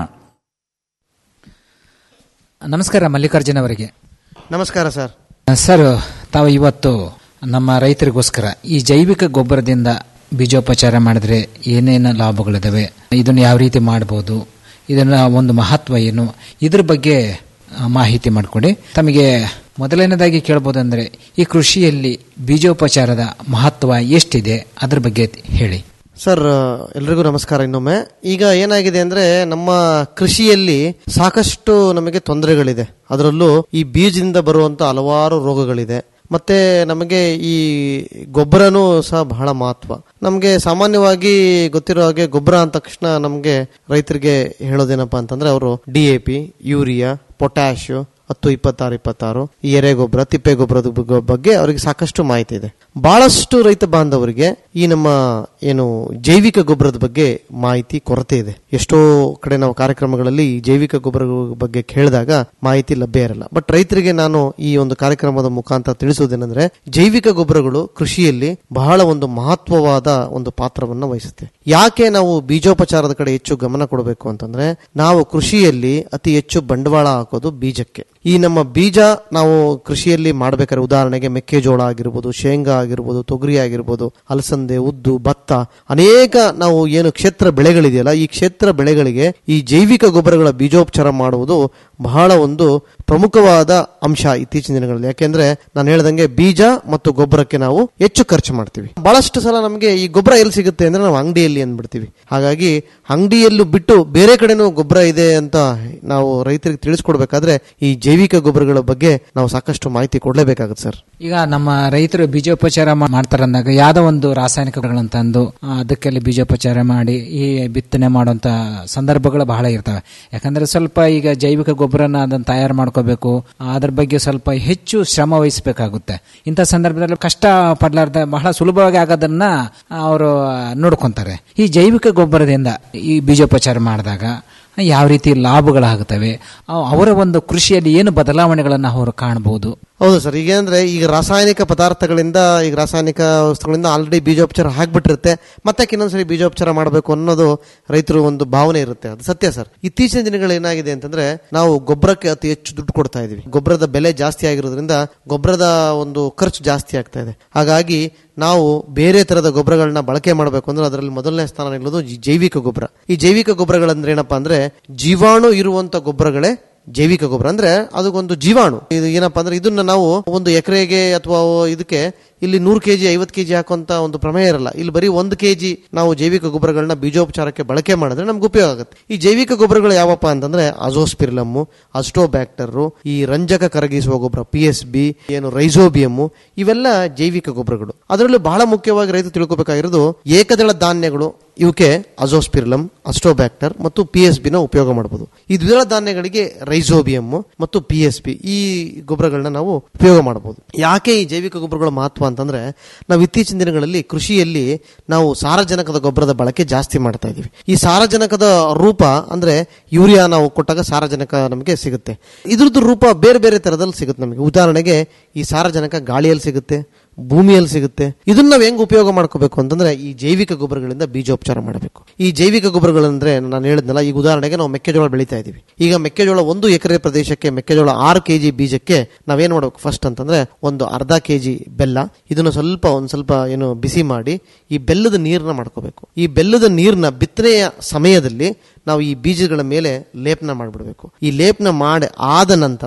ನಮಸ್ಕಾರ ಮಲ್ಲಿಕಾರ್ಜುನ ಅವರಿಗೆ ನಮಸ್ಕಾರ ಸರ್ ಸರ್ ತಾವು ಇವತ್ತು ನಮ್ಮ ರೈತರಿಗೋಸ್ಕರ ಈ ಜೈವಿಕ ಗೊಬ್ಬರದಿಂದ ಬೀಜೋಪಚಾರ ಮಾಡಿದ್ರೆ ಏನೇನು ಲಾಭಗಳಿದಾವೆ ಇದನ್ನು ಯಾವ ರೀತಿ ಮಾಡ್ಬೋದು ಇದನ್ನ ಒಂದು ಮಹತ್ವ ಏನು ಇದ್ರ ಬಗ್ಗೆ ಆ, ಮಾಹಿತಿ ಮಾಡಿಕೊಡಿ ತಮಗೆ ಮೊದಲನೇದಾಗಿ ಕೇಳ್ಬೋದಂದ್ರೆ ಈ ಕೃಷಿಯಲ್ಲಿ ಬೀಜೋಪಚಾರದ ಮಹತ್ವ ಎಷ್ಟಿದೆ ಅದ್ರ ಬಗ್ಗೆ ಹೇಳಿ ಸರ್ ಎಲ್ರಿಗೂ ನಮಸ್ಕಾರ ಇನ್ನೊಮ್ಮೆ ಈಗ ಏನಾಗಿದೆ ಅಂದ್ರೆ ನಮ್ಮ ಕೃಷಿಯಲ್ಲಿ ಸಾಕಷ್ಟು ನಮಗೆ ತೊಂದರೆಗಳಿದೆ ಅದರಲ್ಲೂ ಈ ಬೀಜದಿಂದ ಬರುವಂತ ಹಲವಾರು ರೋಗಗಳಿದೆ ಮತ್ತೆ ನಮಗೆ ಈ ಗೊಬ್ಬರನೂ ಸಹ ಬಹಳ ಮಹತ್ವ ನಮಗೆ ಸಾಮಾನ್ಯವಾಗಿ ಗೊತ್ತಿರೋ ಹಾಗೆ ಗೊಬ್ಬರ ಅಂದ ತಕ್ಷಣ ನಮಗೆ ರೈತರಿಗೆ ಹೇಳೋದೇನಪ್ಪಾ ಅಂತಂದ್ರೆ ಅವರು D A P urea potash ಹತ್ತು ಇಪ್ಪತ್ತಾರು ಇಪ್ಪತ್ತಾರು ಈ ಎರೆ ಗೊಬ್ಬರ ತಿಪ್ಪೆ ಗೊಬ್ಬರದ ಬಗ್- ಬಗ್ಗೆ ಅವರಿಗೆ ಸಾಕಷ್ಟು ಮಾಹಿತಿ ಇದೆ ಬಹಳಷ್ಟು ರೈತ ಬಾಂಧವರಿಗೆ ಈ ನಮ್ಮ ಏನು ಜೈವಿಕ ಗೊಬ್ಬರದ ಬಗ್ಗೆ ಮಾಹಿತಿ ಕೊರತೆ ಇದೆ ಎಷ್ಟೋ ಕಡೆ ನಾವು ಕಾರ್ಯಕ್ರಮಗಳಲ್ಲಿ ಈ ಜೈವಿಕ ಗೊಬ್ಬರಗಳ ಬಗ್ಗೆ ಕೇಳಿದಾಗ ಮಾಹಿತಿ ಲಭ್ಯ ಇರಲ್ಲ ಬಟ್ ರೈತರಿಗೆ ನಾನು ಈ ಒಂದು ಕಾರ್ಯಕ್ರಮದ ಮುಖಾಂತರ ತಿಳಿಸುವುದೇನೆಂದ್ರೆ ಜೈವಿಕ ಗೊಬ್ಬರಗಳು ಕೃಷಿಯಲ್ಲಿ ಬಹಳ ಒಂದು ಮಹತ್ವವಾದ ಒಂದು ಪಾತ್ರವನ್ನು ವಹಿಸುತ್ತೆ ಯಾಕೆ ನಾವು ಬೀಜೋಪಚಾರದ ಕಡೆ ಹೆಚ್ಚು ಗಮನ ಕೊಡಬೇಕು ಅಂತಂದ್ರೆ ನಾವು ಕೃಷಿಯಲ್ಲಿ ಅತಿ ಹೆಚ್ಚು ಬಂಡವಾಳ ಹಾಕೋದು ಬೀಜಕ್ಕೆ ಈ ನಮ್ಮ ಬೀಜ ನಾವು ಕೃಷಿಯಲ್ಲಿ ಮಾಡಬೇಕಾದ್ರೆ ಉದಾಹರಣೆಗೆ ಮೆಕ್ಕೆಜೋಳ ಆಗಿರ್ಬೋದು ಶೇಂಗಾ ಆಗಿರ್ಬೋದು ತೊಗರಿ ಆಗಿರ್ಬೋದು ಅಲಸಂದೆ ಉದ್ದು ಭತ್ತ ಅನೇಕ ನಾವು ಏನು ಕ್ಷೇತ್ರ ಬೆಳೆಗಳಿದೆಯಲ್ಲ ಈ ಕ್ಷೇತ್ರ ಬೆಳೆಗಳಿಗೆ ಈ ಜೈವಿಕ ಗೊಬ್ಬರಗಳ ಬೀಜೋಪಚಾರ ಮಾಡುವುದು ಬಹಳ ಒಂದು ಪ್ರಮುಖವಾದ ಅಂಶ ಇತ್ತೀಚಿನ ದಿನಗಳಲ್ಲಿ ಯಾಕೆಂದ್ರೆ ನಾನು ಹೇಳ್ದಂಗೆ ಬೀಜ ಮತ್ತು ಗೊಬ್ಬರಕ್ಕೆ ನಾವು ಹೆಚ್ಚು ಖರ್ಚು ಮಾಡ್ತೀವಿ ಬಹಳಷ್ಟು ಸಲ ನಮಗೆ ಈ ಗೊಬ್ಬರ ಎಲ್ಲಿ ಸಿಗುತ್ತೆ ಅಂದ್ರೆ ನಾವು ಅಂಗಡಿಯಲ್ಲಿ ಅಂದ್ಬಿಡ್ತೀವಿ ಹಾಗಾಗಿ ಅಂಗಡಿಯಲ್ಲೂ ಬಿಟ್ಟು ಬೇರೆ ಕಡೆನೂ ಗೊಬ್ಬರ ಇದೆ ಅಂತ ನಾವು ರೈತರಿಗೆ ತಿಳಿಸ್ಕೊಡ್ಬೇಕಾದ್ರೆ ಈ ಜೈವಿಕ ಗೊಬ್ಬರಗಳ ಬಗ್ಗೆ ನಾವು ಸಾಕಷ್ಟು ಮಾಹಿತಿ ಕೊಡ್ಲೇಬೇಕಾಗುತ್ತೆ ಸರ್ ಈಗ ನಮ್ಮ ರೈತರು ಬೀಜೋಪಚಾರ ಮಾ- ಮಾಡ್ತಾರಂದಾಗ ಯಾವ್ದೋ ಒಂದು ರಾಸಾಯನಿಕಗಳನ್ನ ತಂದು ಆ, ಅದಕ್ಕೆಲ್ಲ ಬೀಜೋಪಚಾರ ಮಾಡಿ ಈ ಬಿತ್ತನೆ ಮಾಡುವಂತ ಸಂದರ್ಭಗಳು ಬಹಳ ಇರ್ತವೆ ಯಾಕಂದ್ರೆ ಸ್ವಲ್ಪ ಈಗ ಜೈವಿಕ ಗೊಬ್ಬರನ ಅದನ್ನ ತಯಾರು ಮಾಡ್ಕೋಬೇಕು ಅದ್ರ ಬಗ್ಗೆ ಸ್ವಲ್ಪ ಹೆಚ್ಚು ಶ್ರಮ ವಹಿಸಬೇಕಾಗುತ್ತೆ ಇಂಥ ಸಂದರ್ಭದಲ್ಲಿ ಕಷ್ಟ ಪಡ್ಲಾರ್ದ ಬಹಳ ಸುಲಭವಾಗಿ ಆಗೋದನ್ನ ಅವರು ನೋಡ್ಕೊಂತಾರೆ ಈ ಜೈವಿಕ ಗೊಬ್ಬರದಿಂದ ಈ ಬೀಜೋಪಚಾರ ಮಾಡಿದಾಗ ಯಾವ ರೀತಿ ಲಾಭಗಳಾಗುತ್ತವೆ ಅವ್- ಅವರ ಒಂದು ಕೃಷಿಯಲ್ಲಿ ಏನು ಬದಲಾವಣೆಗಳನ್ನು ಅವರು ಕಾಣಬಹುದು ಹೌದು ಸರ್ ಈಗ ಅಂದ್ರೆ ಈಗ ರಾಸಾಯನಿಕ ಪದಾರ್ಥಗಳಿಂದ ಈಗ ರಾಸಾಯನಿಕ ವಸ್ತುಗಳಿಂದ ಆಲ್ರೆಡಿ ಬೀಜೋಪಚಾರ ಹಾಕ್ಬಿಟ್ಟಿರುತ್ತೆ ಮತ್ತೆ ಇನ್ನೊಂದ್ಸರಿ ಬೀಜೋಪಚಾರ ಮಾಡಬೇಕು ಅನ್ನೋದು ರೈತರು ಒಂದು ಭಾವನೆ ಇರುತ್ತೆ ಅದು ಸತ್ಯ ಸರ್ ಇತ್ತೀಚಿನ ದಿನಗಳು ಏನಾಗಿದೆ ಅಂತಂದ್ರೆ ನಾವು ಗೊಬ್ಬರಕ್ಕೆ ಅತಿ ಹೆಚ್ಚು ದುಡ್ಡು ಕೊಡ್ತಾ ಇದೀವಿ ಗೊಬ್ಬರದ ಬೆಲೆ ಜಾಸ್ತಿ ಆಗಿರೋದ್ರಿಂದ ಗೊಬ್ಬರದ ಒಂದು ಖರ್ಚು ಜಾಸ್ತಿ ಆಗ್ತಾ ಇದೆ ಹಾಗಾಗಿ ನಾವು ಬೇರೆ ತರದ ಗೊಬ್ಬರಗಳನ್ನ ಬಳಕೆ ಮಾಡಬೇಕು ಅಂದ್ರೆ ಅದರಲ್ಲಿ ಮೊದಲನೇ ಸ್ಥಾನ ನಿಲ್ಲೋದು ಈ ಜೈವಿಕ ಗೊಬ್ಬರ ಈ ಜೈವಿಕ ಗೊಬ್ಬರಗಳಂದ್ರೆ ಏನಪ್ಪಾ ಅಂದ್ರೆ ಜೀವಾಣು ಇರುವಂತ ಗೊಬ್ಬರಗಳೇ ಜೈವಿಕ ಗೊಬ್ಬರ ಅಂದ್ರೆ ಅದಕ್ಕೊಂದು ಜೀವಾಣು ಇದು ಏನಪ್ಪಾ ಅಂದ್ರೆ ಇದನ್ನ ನಾವು ಒಂದು ಎಕರೆಗೆ ಅಥವಾ ಇದಕ್ಕೆ ಇಲ್ಲಿ ನೂರು ಕೆಜಿ ಐವತ್ತು ಕೆಜಿ ಹಾಕುವಂತ ಒಂದು ಪ್ರಮೇಯ ಇರಲ್ಲ ಇಲ್ಲಿ ಬರೀ ಒಂದು ಕೆಜಿ ನಾವು ಜೈವಿಕ ಗೊಬ್ಬರಗಳನ್ನ ಬೀಜೋಪಚಾರಕ್ಕೆ ಬಳಕೆ ಮಾಡಿದ್ರೆ ನಮ್ಗೆ ಉಪಯೋಗ ಆಗುತ್ತೆ ಈ ಜೈವಿಕ ಗೊಬ್ಬರಗಳು ಯಾವಪ್ಪ ಅಂತಂದ್ರೆ ಅಜೋಸ್ಪಿರ್ಲಮ್ ಅಸ್ಟೋಬ್ಯಾಕ್ಟರ್ ಈ ರಂಜಕ ಕರಗಿಸುವ ಗೊಬ್ಬರ ಪಿ ಎಸ್ ಬಿ ಏನು ರೈಸೋಬಿಯಮ್ ಇವೆಲ್ಲ ಜೈವಿಕ ಗೊಬ್ಬರಗಳು ಅದರಲ್ಲೂ ಬಹಳ ಮುಖ್ಯವಾಗಿ ರೈತ ತಿಳ್ಕೊಬೇಕಾಗಿರೋದು ಏಕದಳ ಧಾನ್ಯಗಳು ಇವಕ್ಕೆ ಅಜೋಸ್ಪಿರ್ಲಮ್ ಅಸ್ಟೋಬ್ಯಾಕ್ಟರ್ ಮತ್ತು ಪಿ ಎಸ್ ಬಿನ ಉಪಯೋಗ ಮಾಡಬಹುದು ಈ ದ್ವಿದಳ ಧಾನ್ಯಗಳಿಗೆ ರೈಸೋಬಿಯಮ್ ಮತ್ತು ಪಿ ಎಸ್ ಬಿ ಈ ಗೊಬ್ಬರಗಳನ್ನ ನಾವು ಉಪಯೋಗ ಮಾಡಬಹುದು ಯಾಕೆ ಈ ಜೈವಿಕ ಗೊಬ್ಬರಗಳ ಮಹತ್ವ ಅಂತಂದ್ರೆ ನಾವು ಇತ್ತೀಚಿನ ದಿನಗಳಲ್ಲಿ ಕೃಷಿಯಲ್ಲಿ ನಾವು ಸಾರಜನಕದ ಗೊಬ್ಬರದ ಬಳಕೆ ಜಾಸ್ತಿ ಮಾಡ್ತಾ ಇದೀವಿ ಈ ಸಾರಜನಕದ ರೂಪ ಅಂದ್ರೆ ಯೂರಿಯಾ ನಾವು ಕೊಟ್ಟಾಗ ಸಾರಜನಕ ನಮಗೆ ಸಿಗುತ್ತೆ ಇದ್ರದ್ದು ರೂಪ ಬೇರೆ ಬೇರೆ ತರದಲ್ಲಿ ಸಿಗುತ್ತೆ ನಮಗೆ ಉದಾಹರಣೆಗೆ ಈ ಸಾರಜನಕ ಗಾಳಿಯಲ್ಲಿ ಸಿಗುತ್ತೆ ಭೂಮಿಯಲ್ಲಿ ಸಿಗುತ್ತೆ ಇದನ್ನ ನಾವು ಹೆಂಗ್ ಉಪಯೋಗ ಮಾಡ್ಕೋಬೇಕು ಅಂತಂದ್ರೆ ಈ ಜೈವಿಕ ಗೊಬ್ಬರಗಳಿಂದ ಬೀಜೋಪಚಾರ ಮಾಡಬೇಕು ಈ ಜೈವಿಕ ಗೊಬ್ಬರಗಳಂದ್ರೆ ನಾನು ಹೇಳಿದ್ನಲ್ಲ ಈಗ ಉದಾಹರಣೆಗೆ ನಾವು ಮೆಕ್ಕೆಜೋಳ ಬೆಳೀತಾ ಇದೀವಿ ಈಗ ಮೆಕ್ಕೆಜೋಳ ಒಂದು ಎಕರೆ ಪ್ರದೇಶಕ್ಕೆ ಮೆಕ್ಕೆಜೋಳ ಆರು ಕೆಜಿ ಬೀಜಕ್ಕೆ ನಾವೇನ್ ಮಾಡ್ಬೇಕು ಫಸ್ಟ್ ಅಂತಂದ್ರೆ ಒಂದು ಅರ್ಧ ಕೆಜಿ ಬೆಲ್ಲ ಇದನ್ನು ಸ್ವಲ್ಪ ಒಂದ್ ಸ್ವಲ್ಪ ಏನು ಬಿಸಿ ಮಾಡಿ ಈ ಬೆಲ್ಲದ ನೀರನ್ನ ಮಾಡ್ಕೋಬೇಕು ಈ ಬೆಲ್ಲದ ನೀರನ್ನ ಬಿತ್ತನೆಯ ಸಮಯದಲ್ಲಿ ನಾವು ಈ ಬೀಜಗಳ ಮೇಲೆ ಲೇಪನ ಮಾಡಿಬಿಡ್ಬೇಕು ಈ ಲೇಪನ ಮಾಡಿ ಆದ ನಂತರ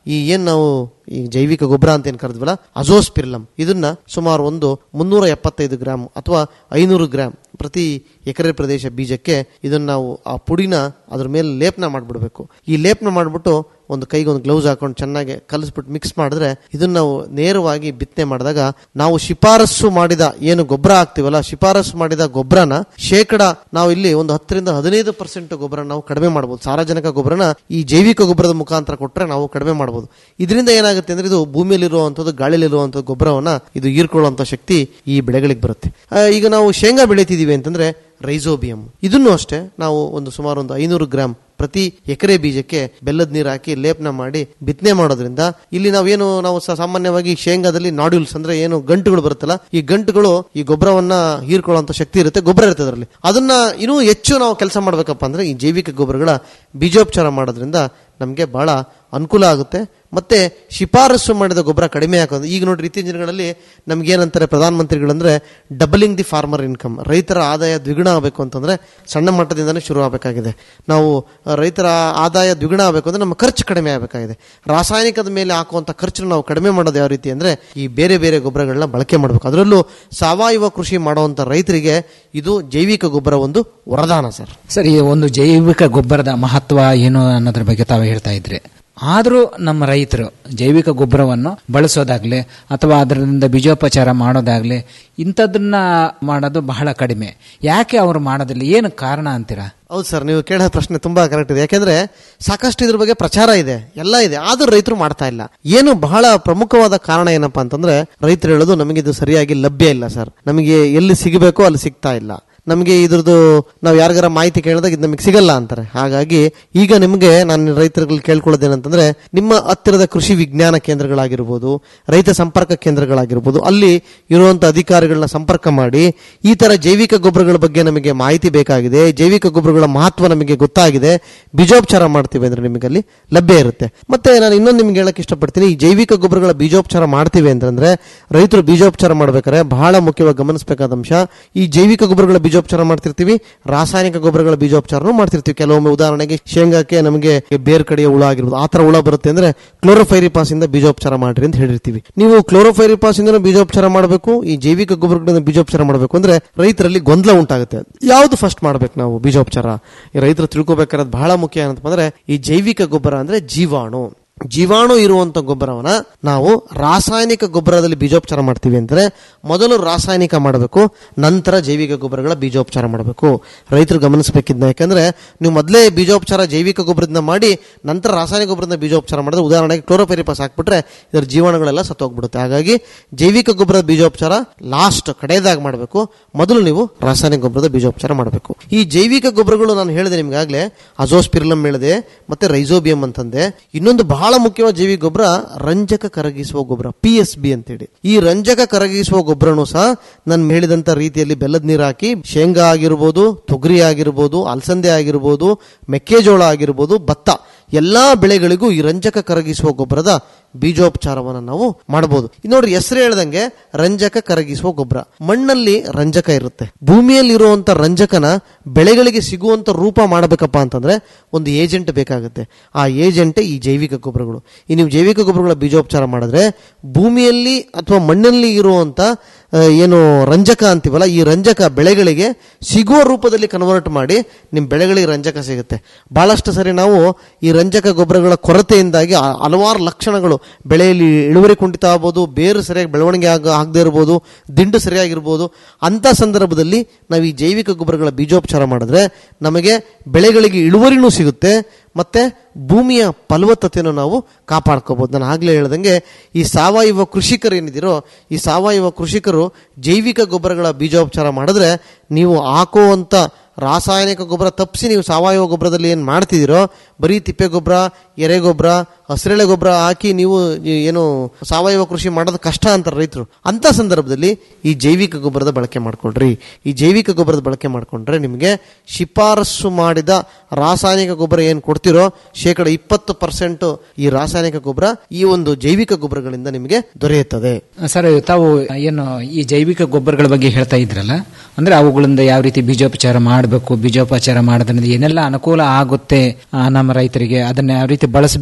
ಈ ಏನ್ ನಾವು ಈ ಜೈವಿಕ ಗೊಬ್ಬರ ಅಂತ ಏನ್ ಕರೆದ್ವಲ್ಲ ಅಜೋಸ್ಪಿರ್ಲಮ್ ಇದನ್ನ ಸುಮಾರು ಒಂದು ಮುನ್ನೂರ ಎಪ್ಪತ್ತೈದು ಗ್ರಾಮ್ ಅಥವಾ ಐನೂರು ಗ್ರಾಮ್ ಪ್ರತಿ ಎಕರೆ ಪ್ರದೇಶ ಬೀಜಕ್ಕೆ ಇದನ್ನ ನಾವು ಆ ಪುಡಿನ ಅದ್ರ ಮೇಲೆ ಲೇಪನ ಮಾಡಿಬಿಡ್ಬೇಕು ಈ ಲೇಪನ ಮಾಡಿಬಿಟ್ಟು ಒಂದು ಕೈಗೆ ಒಂದು ಗ್ಲೌಸ್ ಹಾಕೊಂಡು ಚೆನ್ನಾಗಿ ಕಲಿಸ್ಬಿಟ್ಟು ಮಿಕ್ಸ್ ಮಾಡಿದ್ರೆ ಇದನ್ನ ನಾವು ನೇರವಾಗಿ ಬಿತ್ತನೆ ಮಾಡಿದಾಗ ನಾವು ಶಿಫಾರಸ್ಸು ಮಾಡಿದ ಏನು ಗೊಬ್ಬರ ಹಾಕ್ತಿವಲ್ಲ ಶಿಫಾರಸ್ಸು ಮಾಡಿದ ಗೊಬ್ಬರನ ಶೇಕಡ ನಾವು ಇಲ್ಲಿ ಒಂದು ಹತ್ತರಿಂದ ಹದಿನೈದು ಪರ್ಸೆಂಟ್ ಗೊಬ್ಬರ ನಾವು ಕಡಿಮೆ ಮಾಡಬಹುದು ಸಾರಜನಕ ಗೊಬ್ಬರನ ಈ ಜೈವಿಕ ಗೊಬ್ಬರದ ಮುಖಾಂತರ ಕೊಟ್ಟರೆ ನಾವು ಕಡಿಮೆ ಮಾಡಬಹುದು ಇದರಿಂದ ಏನಾಗುತ್ತೆ ಅಂದ್ರೆ ಇದು ಭೂಮಿಯಲ್ಲಿರುವಂಥದ್ದು ಗಾಳಿಯಲ್ಲಿರುವಂಥದ್ದು ಗೊಬ್ಬರವನ್ನ ಇದು ಹೀರ್ಕೊಳ್ಳುವಂತ ಶಕ್ತಿ ಈ ಬೆಳೆಗಳಿಗೆ ಬರುತ್ತೆ ಆ, ಈಗ ನಾವು ಶೇಂಗಾ ಬೆಳಿತಿದೀವಿ ಅಂತಂದ್ರೆ ರೈಸೋಬಿಯಂ ಇದನ್ನು ಅಷ್ಟೇ ನಾವು ಒಂದು ಸುಮಾರು ಒಂದು ಐನೂರು ಗ್ರಾಮ್ ಪ್ರತಿ ಎಕರೆ ಬೀಜಕ್ಕೆ ಬೆಲ್ಲದ ನೀರು ಹಾಕಿ ಲೇಪನ ಮಾಡಿ ಬಿತ್ತನೆ ಮಾಡೋದ್ರಿಂದ ಇಲ್ಲಿ ನಾವೇನು ನಾವು ಸ- ಸಾಮಾನ್ಯವಾಗಿ ಶೇಂಗಾದಲ್ಲಿ ನಾಡ್ಯೂಲ್ಸ್ ಅಂದ್ರೆ ಏನು ಗಂಟುಗಳು ಬರುತ್ತಲ್ಲ ಈ ಗಂಟುಗಳು ಈ ಗೊಬ್ಬರವನ್ನ ಹೀರ್ಕೊಳ್ಳುವಂತ ಶಕ್ತಿ ಇರುತ್ತೆ ಗೊಬ್ಬರ ಇರುತ್ತೆ ಅದರಲ್ಲಿ ಅದನ್ನ ಇನ್ನೂ ಹೆಚ್ಚು ನಾವು ಕೆಲಸ ಮಾಡ್ಬೇಕಪ್ಪ ಅಂದ್ರೆ ಈ ಜೈವಿಕ ಗೊಬ್ಬರಗಳ ಬೀಜೋಪಚಾರ ಮಾಡೋದ್ರಿಂದ ನಮಗೆ ಬಹಳ ಅನುಕೂಲ ಆಗುತ್ತೆ ಮತ್ತೆ ಶಿಫಾರಸು ಮಾಡಿದ ಗೊಬ್ಬರ ಕಡಿಮೆ ಹಾಕೋದು ಈಗ ನೋಡ್ರಿ ಇತ್ತೀಚಿನ ದಿನಗಳಲ್ಲಿ ನಮ್ಗೆ ಏನಂತಾರೆ ಪ್ರಧಾನಮಂತ್ರಿಗಳಂದ್ರೆ ಡಬಲಿಂಗ್ ದಿ ಫಾರ್ಮರ್ ಇನ್ಕಮ್ ರೈತರ ಆದಾಯ ದ್ವಿಗುಣ ಆಗಬೇಕು ಅಂತಂದ್ರೆ ಸಣ್ಣ ಮಟ್ಟದಿಂದನೇ ಶುರು ಆಗಬೇಕಾಗಿದೆ ನಾವು ಆ, ರೈತರ ಆದಾಯ ದ್ವಿಗುಣ ಆಗಬೇಕು ಅಂದ್ರೆ ನಮ್ಮ ಖರ್ಚು ಕಡಿಮೆ ಆಗಬೇಕಾಗಿದೆ ರಾಸಾಯನಿಕದ ಮೇಲೆ ಹಾಕುವಂತ ಖರ್ಚನ್ನು ನಾವು ಕಡಿಮೆ ಮಾಡೋದು ಯಾವ ರೀತಿ ಅಂದ್ರೆ ಈ ಬೇರೆ ಬೇರೆ ಗೊಬ್ಬರಗಳನ್ನ ಬಳಕೆ ಮಾಡಬೇಕು ಅದರಲ್ಲೂ ಸಾವಯವ ಕೃಷಿ ಮಾಡುವಂತ ರೈತರಿಗೆ ಇದು ಜೈವಿಕ ಗೊಬ್ಬರ ಒಂದು ವರದಾನ ಸರ್ ಸರ್ ಈ ಒಂದು ಜೈವಿಕ ಗೊಬ್ಬರದ ಮಹತ್ವ ಏನು ಅನ್ನೋದ್ರ ಬಗ್ಗೆ ತಾವು ಹೇಳ್ತಾ ಇದ್ರಿ ಆದರೂ ನಮ್ಮ ರೈತರು ಜೈವಿಕ ಗೊಬ್ಬರವನ್ನು ಬಳಸೋದಾಗ್ಲಿ ಅಥವಾ ಅದರಿಂದ ಬೀಜೋಪಚಾರ ಮಾಡೋದಾಗ್ಲಿ ಇಂಥದ್ದನ್ನ ಮಾಡೋದು ಬಹಳ ಕಡಿಮೆ ಯಾಕೆ ಅವರು ಮಾಡೋದಿಲ್ಲ ಏನು ಕಾರಣ ಅಂತೀರಾ ಹೌದು ಸರ್ ನೀವು ಕೇಳೋ ಪ್ರಶ್ನೆ ತುಂಬಾ ಕರೆಕ್ಟ್ ಇದೆ ಯಾಕೆಂದ್ರೆ ಸಾಕಷ್ಟು ಇದ್ರ ಬಗ್ಗೆ ಪ್ರಚಾರ ಇದೆ ಎಲ್ಲ ಇದೆ ಆದ್ರೂ ರೈತರು ಮಾಡ್ತಾ ಇಲ್ಲ ಏನು ಬಹಳ ಪ್ರಮುಖವಾದ ಕಾರಣ ಏನಪ್ಪಾ ಅಂತಂದ್ರೆ ರೈತರು ಹೇಳೋದು ನಮಗೆ ಇದು ಸರಿಯಾಗಿ ಲಭ್ಯ ಇಲ್ಲ ಸರ್ ನಮಗೆ ಎಲ್ಲಿ ಸಿಗಬೇಕೋ ಅಲ್ಲಿ ಸಿಗ್ತಾ ಇಲ್ಲ ನಮಗೆ ಇದ್ರದ್ದು ನಾವು ಯಾರಿಗಾರ ಮಾಹಿತಿ ಕೇಳಿದಾಗ ಇದು ನಮಗೆ ಸಿಗಲ್ಲ ಅಂತಾರೆ ಹಾಗಾಗಿ ಈಗ ನಿಮಗೆ ನಾನು ರೈತರುಗಳು ಕೇಳ್ಕೊಳ್ಳೋದೇನಂತಂದ್ರೆ ನಿಮ್ಮ ಹತ್ತಿರದ ಕೃಷಿ ವಿಜ್ಞಾನ ಕೇಂದ್ರಗಳಾಗಿರ್ಬೋದು ರೈತ ಸಂಪರ್ಕ ಕೇಂದ್ರಗಳಾಗಿರ್ಬೋದು ಅಲ್ಲಿ ಇರುವಂತ ಅಧಿಕಾರಿಗಳನ್ನ ಸಂಪರ್ಕ ಮಾಡಿ ಈ ತರ ಜೈವಿಕ ಗೊಬ್ಬರಗಳ ಬಗ್ಗೆ ನಮಗೆ ಮಾಹಿತಿ ಬೇಕಾಗಿದೆ ಜೈವಿಕ ಗೊಬ್ಬರಗಳ ಮಹತ್ವ ನಮಗೆ ಗೊತ್ತಾಗಿದೆ ಬೀಜೋಪಚಾರ ಮಾಡ್ತೀವಿ ಅಂದ್ರೆ ನಿಮಗೆ ಅಲ್ಲಿ ಲಭ್ಯ ಇರುತ್ತೆ ಮತ್ತೆ ನಾನು ಇನ್ನೊಂದು ನಿಮ್ಗೆ ಹೇಳಕ್ ಇಷ್ಟಪಡ್ತೀನಿ ಈ ಜೈವಿಕ ಗೊಬ್ಬರಗಳ ಬೀಜೋಪಚಾರ ಮಾಡ್ತೀವಿ ಅಂತಂದ್ರೆ ರೈತರು ಬೀಜೋಪಚಾರ ಮಾಡ್ಬೇಕಾದ್ರೆ ಬಹಳ ಮುಖ್ಯವಾಗಿ ಗಮನಿಸಬೇಕಾದ ಅಂಶ ಈ ಜೈವಿಕ ಗೊಬ್ಬರಗಳ ಬೀಜೋಪಚಾರ ಮಾಡ್ತಿರ್ತೀವಿ ರಾಸಾಯನಿಕ ಗೊಬ್ಬರಗಳ ಬೀಜೋಪಚಾರನೂ ಮಾಡ್ತಿರ್ತೀವಿ ಕೆಲವೊಮ್ಮೆ ಉದಾಹರಣೆಗೆ ಶೇಂಗಾಕ್ಕೆ ನಮಗೆ ಬೇರ್ ಕಡೆಯ ಹುಳ ಆಗಿರ್ಬೋದು ಆ ತರ ಹುಳ ಬರುತ್ತೆ ಅಂದ್ರೆ ಕ್ಲೋರೋಫೈರಿಪಾಸ್ ಇಂದ ಬೀಜೋಪಚಾರ ಮಾಡ್ರಿ ಅಂತ ಹೇಳಿರ್ತೀವಿ ನೀವು ಕ್ಲೋರೋಫೈರಿಪಾಸ್ ಇಂದ ಬೀಜೋಪಚಾರ ಮಾಡಬೇಕು ಈ ಜೈವಿಕ ಗೊಬ್ಬರಗಳಿಂದ ಬೀಜೋಪಚಾರ ಮಾಡಬೇಕು ಅಂದ್ರೆ ರೈತರಲ್ಲಿ ಗೊಂದಲ ಉಂಟಾಗುತ್ತೆ ಯಾವ್ದು ಫಸ್ಟ್ ಮಾಡ್ಬೇಕು ನಾವು ಬೀಜೋಪಚಾರ ಈ ರೈತರು ತಿಳ್ಕೊಬೇಕಾದ್ರೆ ಬಹಳ ಮುಖ್ಯ ಏನಂತ ಅಂದ್ರೆ ಈ ಜೈವಿಕ ಗೊಬ್ಬರ ಅಂದ್ರೆ ಜೀವಾಣು ಜೀವಾಣು ಇರುವಂತ ಗೊಬ್ಬರವನ್ನ ನಾವು ರಾಸಾಯನಿಕ ಗೊಬ್ಬರದಲ್ಲಿ ಬೀಜೋಪಚಾರ ಮಾಡ್ತೀವಿ ಅಂದ್ರೆ ಮೊದಲು ರಾಸಾಯನಿಕ ಮಾಡಬೇಕು ನಂತರ ಜೈವಿಕ ಗೊಬ್ಬರಗಳ ಬೀಜೋಪಚಾರ ಮಾಡಬೇಕು ರೈತರು ಗಮನಿಸಬೇಕಿದ್ನ ಯಾಕಂದ್ರೆ ನೀವು ಮೊದಲೇ ಬೀಜೋಪಚಾರ ಜೈವಿಕ ಗೊಬ್ಬರದಿಂದ ಮಾಡಿ ನಂತರ ರಾಸಾಯನಿಕ ಗೊಬ್ಬರದಿಂದ ಬೀಜೋಪಚಾರ ಮಾಡಿದ್ರೆ ಉದಾಹರಣೆಗೆ ಕ್ಲೋರೋಪೆರಿಪಾಸ್ ಹಾಕ್ಬಿಟ್ರೆ ಇದರ ಜೀವಾಣುಗಳೆಲ್ಲ ಸತ್ತೋಗ್ಬಿಡುತ್ತೆ ಹಾಗಾಗಿ ಜೈವಿಕ ಗೊಬ್ಬರದ ಬೀಜೋಪಚಾರ ಲಾಸ್ಟ್ ಕಡೆಯದಾಗ ಮಾಡಬೇಕು ಮೊದಲು ನೀವು ರಾಸಾಯನಿಕ ಗೊಬ್ಬರದ ಬೀಜೋಪಚಾರ ಮಾಡಬೇಕು ಈ ಜೈವಿಕ ಗೊಬ್ಬರಗಳು ನಾನು ಹೇಳಿದೆ ನಿಮ್ಗಾಗ್ಲೇ ಅಜೋಸ್ಪಿರ್ಲಮ್ ಹೇಳಿದೆ ಮತ್ತೆ ರೈಸೋಬಿಯಂ ಅಂತಂದೆ ಇನ್ನೊಂದು ಬಹಳ ಮುಖ್ಯವಾದ ಜೈವಿಕ ಗೊಬ್ಬರ ರಂಜಕ ಕರಗಿಸುವ ಗೊಬ್ಬರ ಪಿ ಎಸ್ ಬಿ ಅಂತೇಳಿ ಈ ರಂಜಕ ಕರಗಿಸುವ ಗೊಬ್ಬರನು ಸಹ ನಾನು ಹೇಳಿದಂತ ರೀತಿಯಲ್ಲಿ ಬೆಲ್ಲದ ನೀರು ಹಾಕಿ ಶೇಂಗಾ ಆಗಿರ್ಬೋದು ತೊಗರಿ ಆಗಿರ್ಬೋದು ಅಲಸಂದೆ ಆಗಿರ್ಬೋದು ಮೆಕ್ಕೆಜೋಳ ಆಗಿರ್ಬೋದು ಭತ್ತ ಎಲ್ಲಾ ಬೆಳೆಗಳಿಗೂ ಈ ರಂಜಕ ಕರಗಿಸುವ ಗೊಬ್ಬರದ ಬೀಜೋಪಚಾರವನ್ನು ನಾವು ಮಾಡಬಹುದು ನೋಡ್ರಿ ಹೆಸರು ಹೇಳ್ದಂಗೆ ರಂಜಕ ಕರಗಿಸುವ ಗೊಬ್ಬರ ಮಣ್ಣಲ್ಲಿ ರಂಜಕ ಇರುತ್ತೆ ಭೂಮಿಯಲ್ಲಿ ಇರುವಂತ ರಂಜಕನ ಬೆಳೆಗಳಿಗೆ ಸಿಗುವಂತ ರೂಪ ಮಾಡಬೇಕಪ್ಪ ಅಂತಂದ್ರೆ ಒಂದು ಏಜೆಂಟ್ ಬೇಕಾಗುತ್ತೆ ಆ ಏಜೆಂಟ್ ಈ ಜೈವಿಕ ಗೊಬ್ಬರಗಳು ಈ ನೀವು ಜೈವಿಕ ಗೊಬ್ಬರಗಳ ಬೀಜೋಪಚಾರ ಮಾಡಿದ್ರೆ ಭೂಮಿಯಲ್ಲಿ ಅಥವಾ ಮಣ್ಣಲ್ಲಿ ಇರುವಂತ ಆ, ಏನು ರಂಜಕ ಅಂತೀವಲ್ಲ ಈ ರಂಜಕ ಬೆಳೆಗಳಿಗೆ ಸಿಗುವ ರೂಪದಲ್ಲಿ ಕನ್ವರ್ಟ್ ಮಾಡಿ ನಿಮ್ಮ ಬೆಳೆಗಳಿಗೆ ರಂಜಕ ಸಿಗುತ್ತೆ ಬಹಳಷ್ಟು ಸರಿ ನಾವು ಈ ರಂಜಕ ಗೊಬ್ಬರಗಳ ಕೊರತೆಯಿಂದಾಗಿ ಹ- ಹಲವಾರು ಲಕ್ಷಣಗಳು ಬೆಳೆಯಲ್ಲಿ ಇಳುವರಿ ಕುಂಠಿತ ಆಗ್ಬೋದು ಬೇರು ಸರಿಯಾಗಿ ಬೆಳವಣಿಗೆ ಆಗ ಆಗದೆ ಇರ್ಬೋದು ದಿಂಡು ಸರಿಯಾಗಿರ್ಬೋದು ಅಂತ ಸಂದರ್ಭದಲ್ಲಿ ನಾವು ಈ ಜೈವಿಕ ಗೊಬ್ಬರಗಳ ಬೀಜೋಪಚಾರ ಮಾಡಿದ್ರೆ ನಮಗೆ ಬೆಳೆಗಳಿಗೆ ಇಳುವರಿನೂ ಸಿಗುತ್ತೆ ಮತ್ತೆ ಭೂಮಿಯ ಫಲವತ್ತತೆಯನ್ನು ನಾವು ಕಾಪಾಡ್ಕೋಬಹುದು ನಾನು ಆಗ್ಲೇ ಹೇಳ್ದಂಗೆ ಈ ಸಾವಯವ ಕೃಷಿಕರು ಏನಿದಿರೋ ಈ ಸಾವಯವ ಕೃಷಿಕರು ಜೈವಿಕ ಗೊಬ್ಬರಗಳ ಬೀಜೋಪಚಾರ ಮಾಡಿದ್ರೆ ನೀವು ಹಾಕುವಂತ ರಾಸಾಯನಿಕ ಗೊಬ್ಬರ ತಪ್ಪಿಸಿ ನೀವು ಸಾವಯವ ಗೊಬ್ಬರದಲ್ಲಿ ಏನು ಮಾಡ್ತಿದ್ದೀರೋ ಬರೀ ತಿಪ್ಪೆ ಗೊಬ್ಬರ ಎರೆ ಗೊಬ್ಬರ ಹಸಿರೆಳೆ ಗೊಬ್ಬರ ಹಾಕಿ ನೀವು ಈ ಏನು ಸಾವಯವ ಕೃಷಿ ಮಾಡೋದು ಕಷ್ಟ ಅಂತಾರೆ ರೈತರು ಅಂತ ಸಂದರ್ಭದಲ್ಲಿ ಈ ಜೈವಿಕ ಗೊಬ್ಬರದ ಬಳಕೆ ಮಾಡ್ಕೊಳ್ರಿ ಈ ಜೈವಿಕ ಗೊಬ್ಬರದ ಬಳಕೆ ಮಾಡ್ಕೊಂಡ್ರೆ ನಿಮಗೆ ಶಿಫಾರಸು ಮಾಡಿದ ರಾಸಾಯನಿಕ ಗೊಬ್ಬರ ಏನು ಕೊಡ್ತಿರೋ ಶೇಕಡ ಇಪ್ಪತ್ತು ಪರ್ಸೆಂಟ್ ಈ ರಾಸಾಯನಿಕ ಗೊಬ್ಬರ ಈ ಒಂದು ಜೈವಿಕ ಗೊಬ್ಬರಗಳಿಂದ ನಿಮಗೆ ದೊರೆಯುತ್ತದೆ ಸರ್ ತಾವು ಏನು ಈ ಜೈವಿಕ ಗೊಬ್ಬರಗಳ ಬಗ್ಗೆ ಹೇಳ್ತಾ ಇದ್ರಲ್ಲ ಅಂದ್ರೆ ಅವುಗಳಿಂದ ಯಾವ ರೀತಿ ಬೀಜೋಪಚಾರ ಮಾಡಬೇಕು ಬೀಜೋಪಚಾರ ಮಾಡೋದ್ರಿಂದ ಏನೆಲ್ಲ ಅನುಕೂಲ ಆಗುತ್ತೆ ಆ, ನಮ್ಮ ರೈತರಿಗೆ ಅದನ್ನ ಯಾವ ರೀತಿ ಬಳಸಬೇಕು ಅನ್ನೋದ್ರ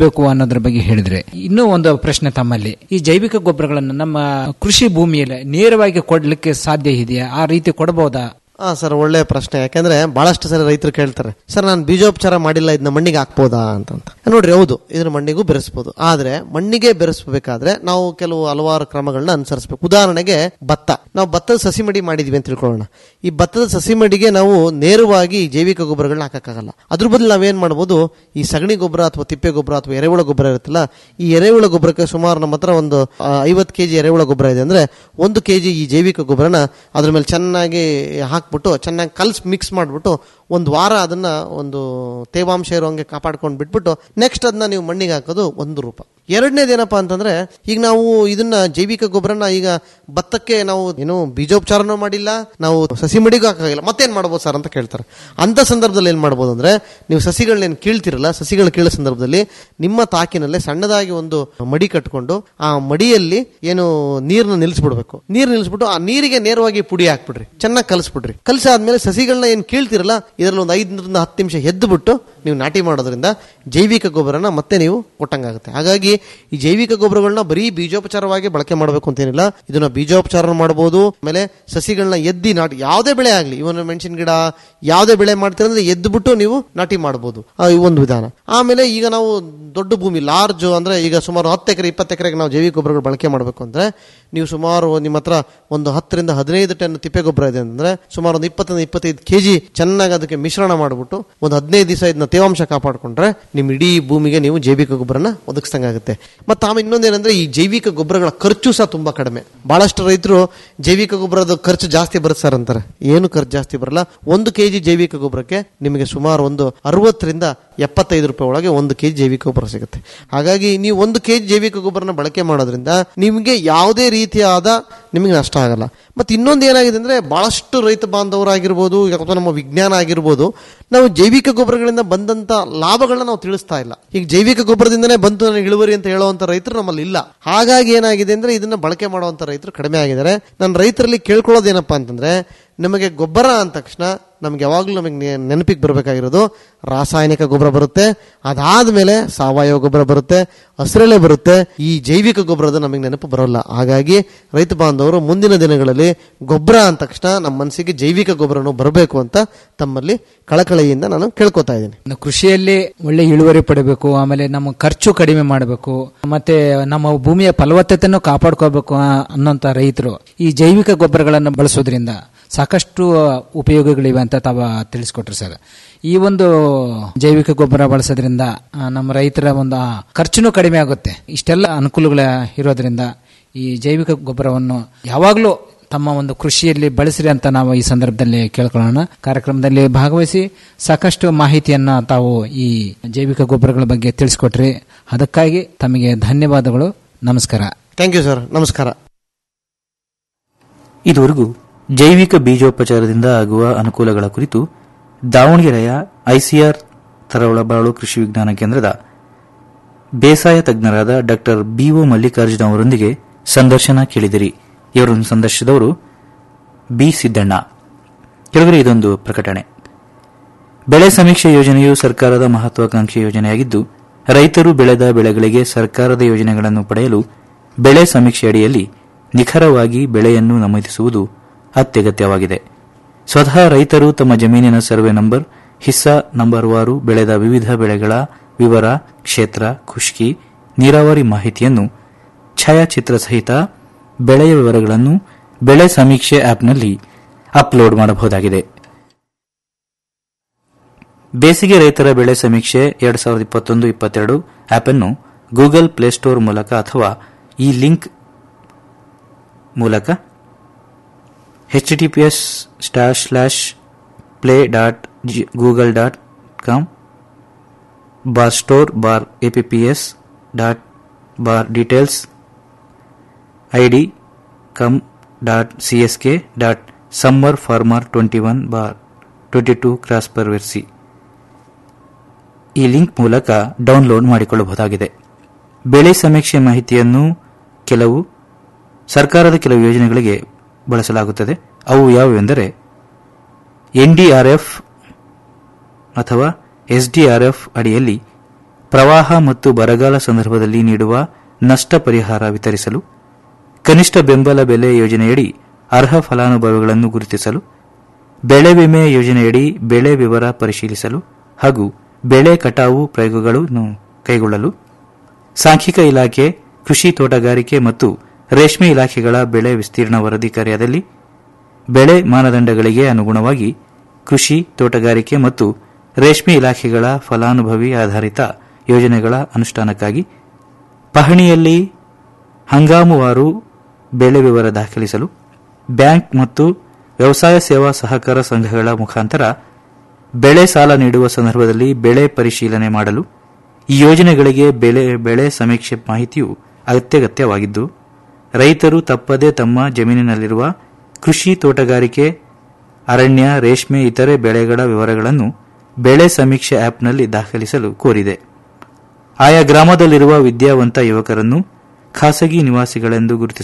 ಅದ್ರ ಬಗ್ಗೆ ಹೇಳಿದ್ರೆ ಇನ್ನೂ ಒಂದು ಪ್ರಶ್ನೆ ತಮ್ಮಲ್ಲಿ ಈ ಜೈವಿಕ ಗೊಬ್ಬರಗಳನ್ನು ನಮ್ಮ ಕೃಷಿ ಭೂಮಿಯಲ್ಲಿ ನೇರವಾಗಿ ಕೊಡ್ಲಿಕ್ಕೆ ಸಾಧ್ಯ ಇದೆಯಾ ಆ ರೀತಿ ಕೊಡಬಹುದಾ ಹಾ ಸರ್ ಒಳ್ಳೆ ಪ್ರಶ್ನೆ ಯಾಕಂದ್ರೆ ಬಹಳಷ್ಟು ಸಲ ರೈತರು ಕೇಳ್ತಾರೆ ಸರ್ ನಾನು ಬೀಜೋಪಚಾರ ಮಾಡಿಲ್ಲ ಇದನ್ನ ಮಣ್ಣಿಗೆ ಹಾಕ್ಬೋದಾ ಅಂತ ನೋಡ್ರಿ ಹೌದು ಇದನ್ನ ಮಣ್ಣಿಗೂ ಬೆರೆಸಬಹುದು ಆದ್ರೆ ಮಣ್ಣಿಗೆ ಬೆರೆಸಬೇಕಾದ್ರೆ ನಾವು ಕೆಲವು ಹಲವಾರು ಕ್ರಮಗಳನ್ನ ಅನುಸರಿಸಬೇಕು ಉದಾಹರಣೆಗೆ ಭತ್ತ ನಾವು ಭತ್ತದ ಸಸಿ ಮಡಿ ಮಾಡಿದ್ವಿ ಅಂತ ತಿಳ್ಕೊಳ್ಳೋಣ ಈ ಭತ್ತದ ಸಸಿ ಮಡಿಗೆ ನಾವು ನೇರವಾಗಿ ಈ ಜೈವಿಕ ಗೊಬ್ಬರಗಳನ್ನ ಹಾಕಕ್ಕಾಗಲ್ಲ ಅದ್ರ ಬದಲು ನಾವೇನ್ ಮಾಡ್ಬೋದು ಈ ಸಗಣಿ ಗೊಬ್ಬರ ಅಥವಾ ತಿಪ್ಪೆ ಗೊಬ್ಬರ ಅಥವಾ ಎರೆಹುಳ ಗೊಬ್ಬರ ಇರುತ್ತಲ್ಲ ಈ ಎರೆಹುಳ ಗೊಬ್ಬರಕ್ಕೆ ಸುಮಾರು ನಮ್ಮ ಹತ್ರ ಒಂದು ಐವತ್ತು ಕೆಜಿ ಎರೆಹುಳ ಗೊಬ್ಬರ ಇದೆ ಅಂದ್ರೆ ಒಂದು ಕೆಜಿ ಈ ಜೈವಿಕ ಗೊಬ್ಬರನ ಅದ್ರ ಮೇಲೆ ಚೆನ್ನಾಗಿ ಹಾಕ್ಬಿಟ್ಟು ಚೆನ್ನಾಗಿ ಕಲ್ಸ್ ಮಿಕ್ಸ್ ಮಾಡಿಬಿಟ್ಟು ಒಂದು ವಾರ ಅದನ್ನ ಒಂದು ತೇವಾಂಶ ಇರೋಂಗೆ ಕಾಪಾಡ್ಕೊಂಡು ಬಿಟ್ಬಿಟ್ಟು ನೆಕ್ಸ್ಟ್ ಅದನ್ನ ನೀವು ಮಣ್ಣಿಗೆ ಹಾಕೋದು ಒಂದು ರೂಪ ಎರಡನೇದೇನಪ್ಪ ಅಂತಂದ್ರೆ ಈಗ ನಾವು ಇದನ್ನ ಜೈವಿಕ ಗೊಬ್ಬರನ ಈಗ ಭತ್ತಕ್ಕೆ ನಾವು ಏನು ಬೀಜೋಪಚಾರನೂ ಮಾಡಿಲ್ಲ ನಾವು ಸಸಿ ಮಡಿಗೂ ಹಾಕಾಗಿಲ್ಲ ಮತ್ತೇನ್ ಮಾಡ್ಬೋದು ಸರ್ ಅಂತ ಕೇಳ್ತಾರೆ ಅಂತ ಸಂದರ್ಭದಲ್ಲಿ ಏನ್ ಮಾಡ್ಬೋದು ಅಂದ್ರೆ ನೀವು ಸಸಿಗಳನ್ನೇನು ಕೀಳ್ತಿರಲ್ಲ ಸಸಿಗಳು ಕೀಳೋ ಸಂದರ್ಭದಲ್ಲಿ ನಿಮ್ಮ ತಾಕಿನಲ್ಲೇ ಸಣ್ಣದಾಗಿ ಒಂದು ಮಡಿ ಕಟ್ಕೊಂಡು ಆ ಮಡಿಯಲ್ಲಿ ಏನು ನೀರನ್ನ ನಿಲ್ಲಿಸ್ಬಿಡ್ಬೇಕು ನೀರು ನಿಲ್ಲಿಸ್ಬಿಟ್ಟು ಆ ನೀರಿಗೆ ನೇರವಾಗಿ ಪುಡಿ ಹಾಕ್ಬಿಡ್ರಿ ಚೆನ್ನಾಗಿ ಕಲಿಸ್ಬಿಡ್ರಿ ಕಲಸಿ ಆದ್ಮೇಲೆ ಸಸಿಗಳನ್ನ ಏನ್ ಕೀಳ್ತಿರಲ್ಲ ಇದರಲ್ಲಿ ಒಂದು ಐದರಿಂದ ಹತ್ತು ನಿಮಿಷ ಎದ್ದು ಬಿಟ್ಟು ನೀವು ನಾಟಿ ಮಾಡೋದ್ರಿಂದ ಜೈವಿಕ ಗೊಬ್ಬರನ ಮತ್ತೆ ನೀವು ಕೊಟ್ಟಂಗಾಗುತ್ತೆ ಹಾಗಾಗಿ ಈ ಜೈವಿಕ ಗೊಬ್ಬರಗಳನ್ನ ಬರೀ ಬೀಜೋಪಚಾರವಾಗಿ ಬಳಕೆ ಮಾಡಬೇಕು ಅಂತೇನಿಲ್ಲ ಇದನ್ನ ಬೀಜೋಪಚಾರ ಮಾಡಬಹುದು ಆಮೇಲೆ ಸಸಿಗಳನ್ನ ಎದ್ದಿ ನಾಟಿ ಯಾವುದೇ ಬೆಳೆ ಆಗಲಿ ಇವನ್ ಮೆಣಸಿನ ಗಿಡ ಯಾವುದೇ ಬೆಳೆ ಮಾಡ್ತೀರಂದ್ರೆ ಎದ್ದು ಬಿಟ್ಟು ನೀವು ನಾಟಿ ಮಾಡಬಹುದು ಈ ಒಂದು ವಿಧಾನ ಆಮೇಲೆ ಈಗ ನಾವು ದೊಡ್ಡ ಭೂಮಿ ಲಾರ್ಜ್ ಅಂದ್ರೆ ಈಗ ಸುಮಾರು ಹತ್ತು ಎಕರೆ ಇಪ್ಪತ್ತು ಎಕರೆಗೆ ನಾವು ಜೈವಿಕ ಗೊಬ್ಬರಗಳು ಬಳಕೆ ಮಾಡಬೇಕು ಅಂದ್ರೆ ನೀವು ಸುಮಾರು ನಿಮ್ಮ ಹತ್ರ ಒಂದು ಹತ್ತರಿಂದ ಹದಿನೈದು ಟನ್ ತಿಪ್ಪೆ ಗೊಬ್ಬರ ಇದೆ ಅಂದ್ರೆ ಸುಮಾರು ಒಂದು ಇಪ್ಪತ್ತರಿಂದ ಇಪ್ಪತ್ತೈದು ಕೆಜಿ ಚೆನ್ನಾಗಿ ಅದಕ್ಕೆ ಮಿಶ್ರಣ ಮಾಡಿಬಿಟ್ಟು ಒಂದು ಹದಿನೈದು ದಿವಸ ಇದನ್ನ ತೇವಾಂಶ ಕಾಪಾಡಿಕೊಂಡ್ರೆ ನಿಮ್ಮ ಇಡೀ ಭೂಮಿಗೆ ನೀವು ಜೈವಿಕ ಗೊಬ್ಬರನ ಒದಗಿಸ್ದಂಗಾಗುತ್ತೆ ಮತ್ತೆ ಆಮೇಲೆ ಇನ್ನೊಂದೇನಂದ್ರೆ ಈ ಜೈವಿಕ ಗೊಬ್ಬರಗಳ ಖರ್ಚು ಸಹ ತುಂಬಾ ಕಡಿಮೆ ಬಹಳಷ್ಟು ರೈತರು ಜೈವಿಕ ಗೊಬ್ಬರದ ಖರ್ಚು ಜಾಸ್ತಿ ಬರುತ್ತೆ ಸರ್ ಅಂತಾರೆ ಏನು ಖರ್ಚು ಜಾಸ್ತಿ ಬರಲ್ಲ ಒಂದು ಕೆಜಿ ಜೈವಿಕ ಗೊಬ್ಬರಕ್ಕೆ ನಿಮಗೆ ಸುಮಾರು ಒಂದು ಅರವತ್ತರಿಂದ ಎಪ್ಪತ್ತೈದು ರೂಪಾಯಿ ಒಳಗೆ ಒಂದು ಕೆಜಿ ಜೈವಿಕ ಗೊಬ್ಬರ ಸಿಗುತ್ತೆ ಹಾಗಾಗಿ ನೀವು ಒಂದು ಕೆಜಿ ಜೈವಿಕ ಗೊಬ್ಬರನ ಬಳಕೆ ಮಾಡೋದ್ರಿಂದ ನಿಮಗೆ ಯಾವುದೇ ರೀತಿಯಾದ ನಿಮಗೆ ನಷ್ಟ ಆಗಲ್ಲ ಮತ್ತೆ ಇನ್ನೊಂದು ಏನಾಗಿದೆ ಅಂದ್ರೆ ಬಹಳಷ್ಟು ರೈತ ಬಾಂಧವರಾಗಿರ್ಬೋದು ಅಥವಾ ನಮ್ಮ ವಿಜ್ಞಾನ ಆಗಿರ್ಬೋದು ನಾವು ಜೈವಿಕ ಗೊಬ್ಬರಗಳಿಂದ ಬಂದಂತ ಲಾಭಗಳನ್ನ ನಾವು ತಿಳಿಸ್ತಾ ಇಲ್ಲ ಈಗ ಜೈವಿಕ ಗೊಬ್ಬರದಿಂದನೇ ಬಂತು ನನಗೆ ಇಳುವರಿ ಅಂತ ಹೇಳುವಂತ ರೈತರು ನಮ್ಮಲ್ಲಿ ಇಲ್ಲ ಹಾಗಾಗಿ ಏನಾಗಿದೆ ಅಂದ್ರೆ ಇದನ್ನ ಬಳಕೆ ಮಾಡುವಂತ ರೈತರು ಕಡಿಮೆ ಆಗಿದ್ದಾರೆ ನಾನು ರೈತರಲ್ಲಿ ಕೇಳ್ಕೊಳ್ಳೋದೇನಪ್ಪಾ ಅಂತಂದ್ರೆ ನಮಗೆ ಗೊಬ್ಬರ ಅಂದ ತಕ್ಷಣ ನಮ್ಗೆ ಯಾವಾಗಲೂ ನಮಗೆ ನೆ- ನೆನಪಿಗೆ ಬರಬೇಕಾಗಿರೋದು ರಾಸಾಯನಿಕ ಗೊಬ್ಬರ ಬರುತ್ತೆ ಅದಾದ್ಮೇಲೆ ಸಾವಯವ ಗೊಬ್ಬರ ಬರುತ್ತೆ ಹಸಿರೆಲೆ ಬರುತ್ತೆ ಈ ಜೈವಿಕ ಗೊಬ್ಬರದ ನಮಗೆ ನೆನಪು ಬರೋಲ್ಲ ಹಾಗಾಗಿ ರೈತ ಬಾಂಧವರು ಮುಂದಿನ ದಿನಗಳಲ್ಲಿ ಗೊಬ್ಬರ ಅಂದ ತಕ್ಷಣ ನಮ್ಮ ಮನಸ್ಸಿಗೆ ಜೈವಿಕ ಗೊಬ್ಬರನು ಬರಬೇಕು ಅಂತ ತಮ್ಮಲ್ಲಿ ಕಳಕಳಿಯಿಂದ ನಾನು ಕೇಳ್ಕೊತಾ ಇದ್ದೀನಿ ಇನ್ನು ಕೃಷಿಯಲ್ಲಿ ಒಳ್ಳೆ ಇಳುವರಿ ಪಡಿಬೇಕು ಆಮೇಲೆ ನಮ್ಮ ಖರ್ಚು ಕಡಿಮೆ ಮಾಡಬೇಕು ಮತ್ತೆ ನಮ್ಮ ಭೂಮಿಯ ಫಲವತ್ತತೆಯನ್ನು ಕಾಪಾಡ್ಕೋಬೇಕು ಆ- ಅನ್ನೋಂಥ ರೈತರು ಈ ಜೈವಿಕ ಗೊಬ್ಬರಗಳನ್ನು ಬಳಸೋದ್ರಿಂದ ಸಾಕಷ್ಟು ಉಪಯೋಗಗಳಿವೆ ಅಂತ ತಾವ ತಿಳಿಸ್ಕೊಟ್ರು ಸರ್ ಈ ಒಂದು ಜೈವಿಕ ಗೊಬ್ಬರ ಬಳಸೋದ್ರಿಂದ ಆ, ನಮ್ಮ ರೈತರ ಒಂದು ಆ ಖರ್ಚುನೂ ಕಡಿಮೆ ಆಗುತ್ತೆ ಇಷ್ಟೆಲ್ಲ ಅನುಕೂಲಗಳ ಇರೋದ್ರಿಂದ ಈ ಜೈವಿಕ ಗೊಬ್ಬರವನ್ನು ಯಾವಾಗಲೂ ತಮ್ಮ ಒಂದು ಕೃಷಿಯಲ್ಲಿ ಬಳಸಿರಿ ಅಂತ ನಾವು ಈ ಸಂದರ್ಭದಲ್ಲಿ ಕೇಳ್ಕೊಳ್ಳೋಣ ಕಾರ್ಯಕ್ರಮದಲ್ಲಿ ಭಾಗವಹಿಸಿ ಸಾಕಷ್ಟು ಮಾಹಿತಿಯನ್ನ ತಾವು ಈ ಜೈವಿಕ ಗೊಬ್ಬರಗಳ ಬಗ್ಗೆ ತಿಳಿಸ್ಕೊಟ್ರಿ ಅದಕ್ಕಾಗಿ ತಮಗೆ ಧನ್ಯವಾದಗಳು ನಮಸ್ಕಾರ ಥ್ಯಾಂಕ್ ಯು ಸರ್ ನಮಸ್ಕಾರ ಇದುವರೆಗೂ ಜೈವಿಕ ಬೀಜೋಪಚಾರದಿಂದ ಆಗುವ ಅನುಕೂಲಗಳ ಕುರಿತು ದಾವಣಗೆರೆಯ ಐಸಿಆರ್ ತರವಳಬಾಳು ಕೃಷಿ ವಿಜ್ಞಾನ ಕೇಂದ್ರದ ಬೇಸಾಯ ತಜ್ಞರಾದ ಡಾಕ್ಟರ್ ಬಿಒ ಮಲ್ಲಿಕಾರ್ಜುನ ಅವರೊಂದಿಗೆ ಸಂದರ್ಶನ ಕೇಳಿದಿರಿ ಇವರನ್ನು ಸಂದರ್ಶಿಸಿದವರು ಬಿ ಸಿದ್ದಣ್ಣ ಕೆಳಗಡೆ ಇದೊಂದು ಪ್ರಕಟಣೆ ಬೆಳೆ ಸಮೀಕ್ಷೆ ಯೋಜನೆಯು ಸರ್ಕಾರದ ಮಹತ್ವಾಕಾಂಕ್ಷಿ ಯೋಜನೆಯಾಗಿದ್ದು ರೈತರು ಬೆಳೆದ ಬೆಳೆಗಳಿಗೆ ಸರ್ಕಾರದ ಯೋಜನೆಗಳನ್ನು ಪಡೆಯಲು ಬೆಳೆ ಸಮೀಕ್ಷೆ ಅಡಿಯಲ್ಲಿ ನಿಖರವಾಗಿ ಬೆಳೆಯನ್ನು ನಮೂದಿಸುವುದು ಅತ್ಯಗತ್ಯವಾಗಿದೆ ಸ್ವತಃ ರೈತರು ತಮ್ಮ ಜಮೀನಿನ ಸರ್ವೆ ನಂಬರ್ ಹಿಸ್ಸಾ ನಂಬರ್ವಾರು ಬೆಳೆದ ವಿವಿಧ ಬೆಳೆಗಳ ವಿವರ ಕ್ಷೇತ್ರ ಖುಷ್ಕಿ ನೀರಾವರಿ ಮಾಹಿತಿಯನ್ನು ಛಾಯಾಚಿತ್ರ ಸಹಿತ ಬೆಳೆಯ ವಿವರಗಳನ್ನು ಬೆಳೆ ಸಮೀಕ್ಷೆ ಆಪ್ನಲ್ಲಿ ಅಪ್ಲೋಡ್ ಮಾಡಬಹುದಾಗಿದೆ ಬೇಸಿಗೆ ರೈತರ ಬೆಳೆ ಸಮೀಕ್ಷೆ ಎರಡ್ ಸಾವಿರದ ಇಪ್ಪತ್ತೊಂದು ಇಪ್ಪತ್ತೆರಡು ಆಪ್ ಅನ್ನು ಗೂಗಲ್ ಪ್ಲೇಸ್ಟೋರ್ ಮೂಲಕ ಅಥವಾ ಈ ಲಿಂಕ್ ಮೂಲಕ HTTPS slash slash play dot Google dot com bar store bar apps dot bar details ID com dot CSK dot summer former twenty one bar twenty two cross ಪರ್ವೆರ್ಸಿ ಈ link ಮೂಲಕ download ಮಾಡಿಕೊಳ್ಳಬಹುದಾಗಿದೆ ಬೆಳೆ ಸಮೀಕ್ಷೆ ಮಾಹಿತಿಯನ್ನು ಕೆಲವು ಸರ್ಕಾರದ ಕೆಲವು ಯೋಜನೆಗಳಿಗೆ ಬಳಸಲಾಗುತ್ತದೆ ಅವು ಯಾವುವೆಂದರೆ ಎನ್ಡಿಆರ್ಎಫ್ ಅಥವಾ ಎಸ್ಡಿಆರ್ಎಫ್ ಅಡಿಯಲ್ಲಿ ಪ್ರವಾಹ ಮತ್ತು ಬರಗಾಲ ಸಂದರ್ಭದಲ್ಲಿ ನೀಡುವ ನಷ್ಟ ಪರಿಹಾರ ವಿತರಿಸಲು ಕನಿಷ್ಠ ಬೆಂಬಲ ಬೆಲೆ ಯೋಜನೆಯಡಿ ಅರ್ಹ ಫಲಾನುಭವಿಗಳನ್ನು ಗುರುತಿಸಲು ಬೆಳೆ ವಿಮೆ ಯೋಜನೆಯಡಿ ಬೆಳೆ ವಿವರ ಪರಿಶೀಲಿಸಲು ಹಾಗೂ ಬೆಳೆ ಕಟಾವು ಪ್ರಯೋಗಗಳನ್ನು ಕೈಗೊಳ್ಳಲು ಸಾಂಖ್ಯಿಕ ಇಲಾಖೆ ಕೃಷಿ ತೋಟಗಾರಿಕೆ ಮತ್ತು ರೇಷ್ಮೆ ಇಲಾಖೆಗಳ ಬೆಳೆ ವಿಸ್ತೀರ್ಣ ವರದಿ ಕಾರ್ಯದಲ್ಲಿ ಬೆಳೆ ಮಾನದಂಡಗಳಿಗೆ ಅನುಗುಣವಾಗಿ ಕೃಷಿ ತೋಟಗಾರಿಕೆ ಮತ್ತು ರೇಷ್ಮೆ ಇಲಾಖೆಗಳ ಫಲಾನುಭವಿ ಆಧಾರಿತ ಯೋಜನೆಗಳ ಅನುಷ್ಠಾನಕ್ಕಾಗಿ ಪಹಣಿಯಲ್ಲಿ ಹಂಗಾಮುವಾರು ಬೆಳೆ ವಿವರ ದಾಖಲಿಸಲು ಬ್ಯಾಂಕ್ ಮತ್ತು ವ್ಯವಸಾಯ ಸೇವಾ ಸಹಕಾರ ಸಂಘಗಳ ಮುಖಾಂತರ ಬೆಳೆ ಸಾಲ ನೀಡುವ ಸಂದರ್ಭದಲ್ಲಿ ಬೆಳೆ ಪರಿಶೀಲನೆ ಮಾಡಲು ಈ ಯೋಜನೆಗಳಿಗೆ ಬೆಳೆ ಬೆಳೆ ಸಮೀಕ್ಷೆ ಮಾಹಿತಿಯು ಅತ್ಯಗತ್ಯವಾಗಿದ್ದು ರೈತರು ತಪ್ಪದೆ ತಮ್ಮ ಜಮೀನಿನಲ್ಲಿರುವ ಕೃಷಿ ತೋಟಗಾರಿಕೆ ಅರಣ್ಯ ರೇಷ್ಮೆ ಇತರೆ ಬೆಳೆಗಳ ವಿವರಗಳನ್ನು ಬೆಳೆ ಸಮೀಕ್ಷೆ ಆಪ್ನಲ್ಲಿ ದಾಖಲಿಸಲು ಕೋರಿದೆ ಆಯಾ ಗ್ರಾಮದಲ್ಲಿರುವ ವಿದ್ಯಾವಂತ ಯುವಕರನ್ನು ಖಾಸಗಿ ನಿವಾಸಿಗಳೆಂದು ಗುರುತಿಸ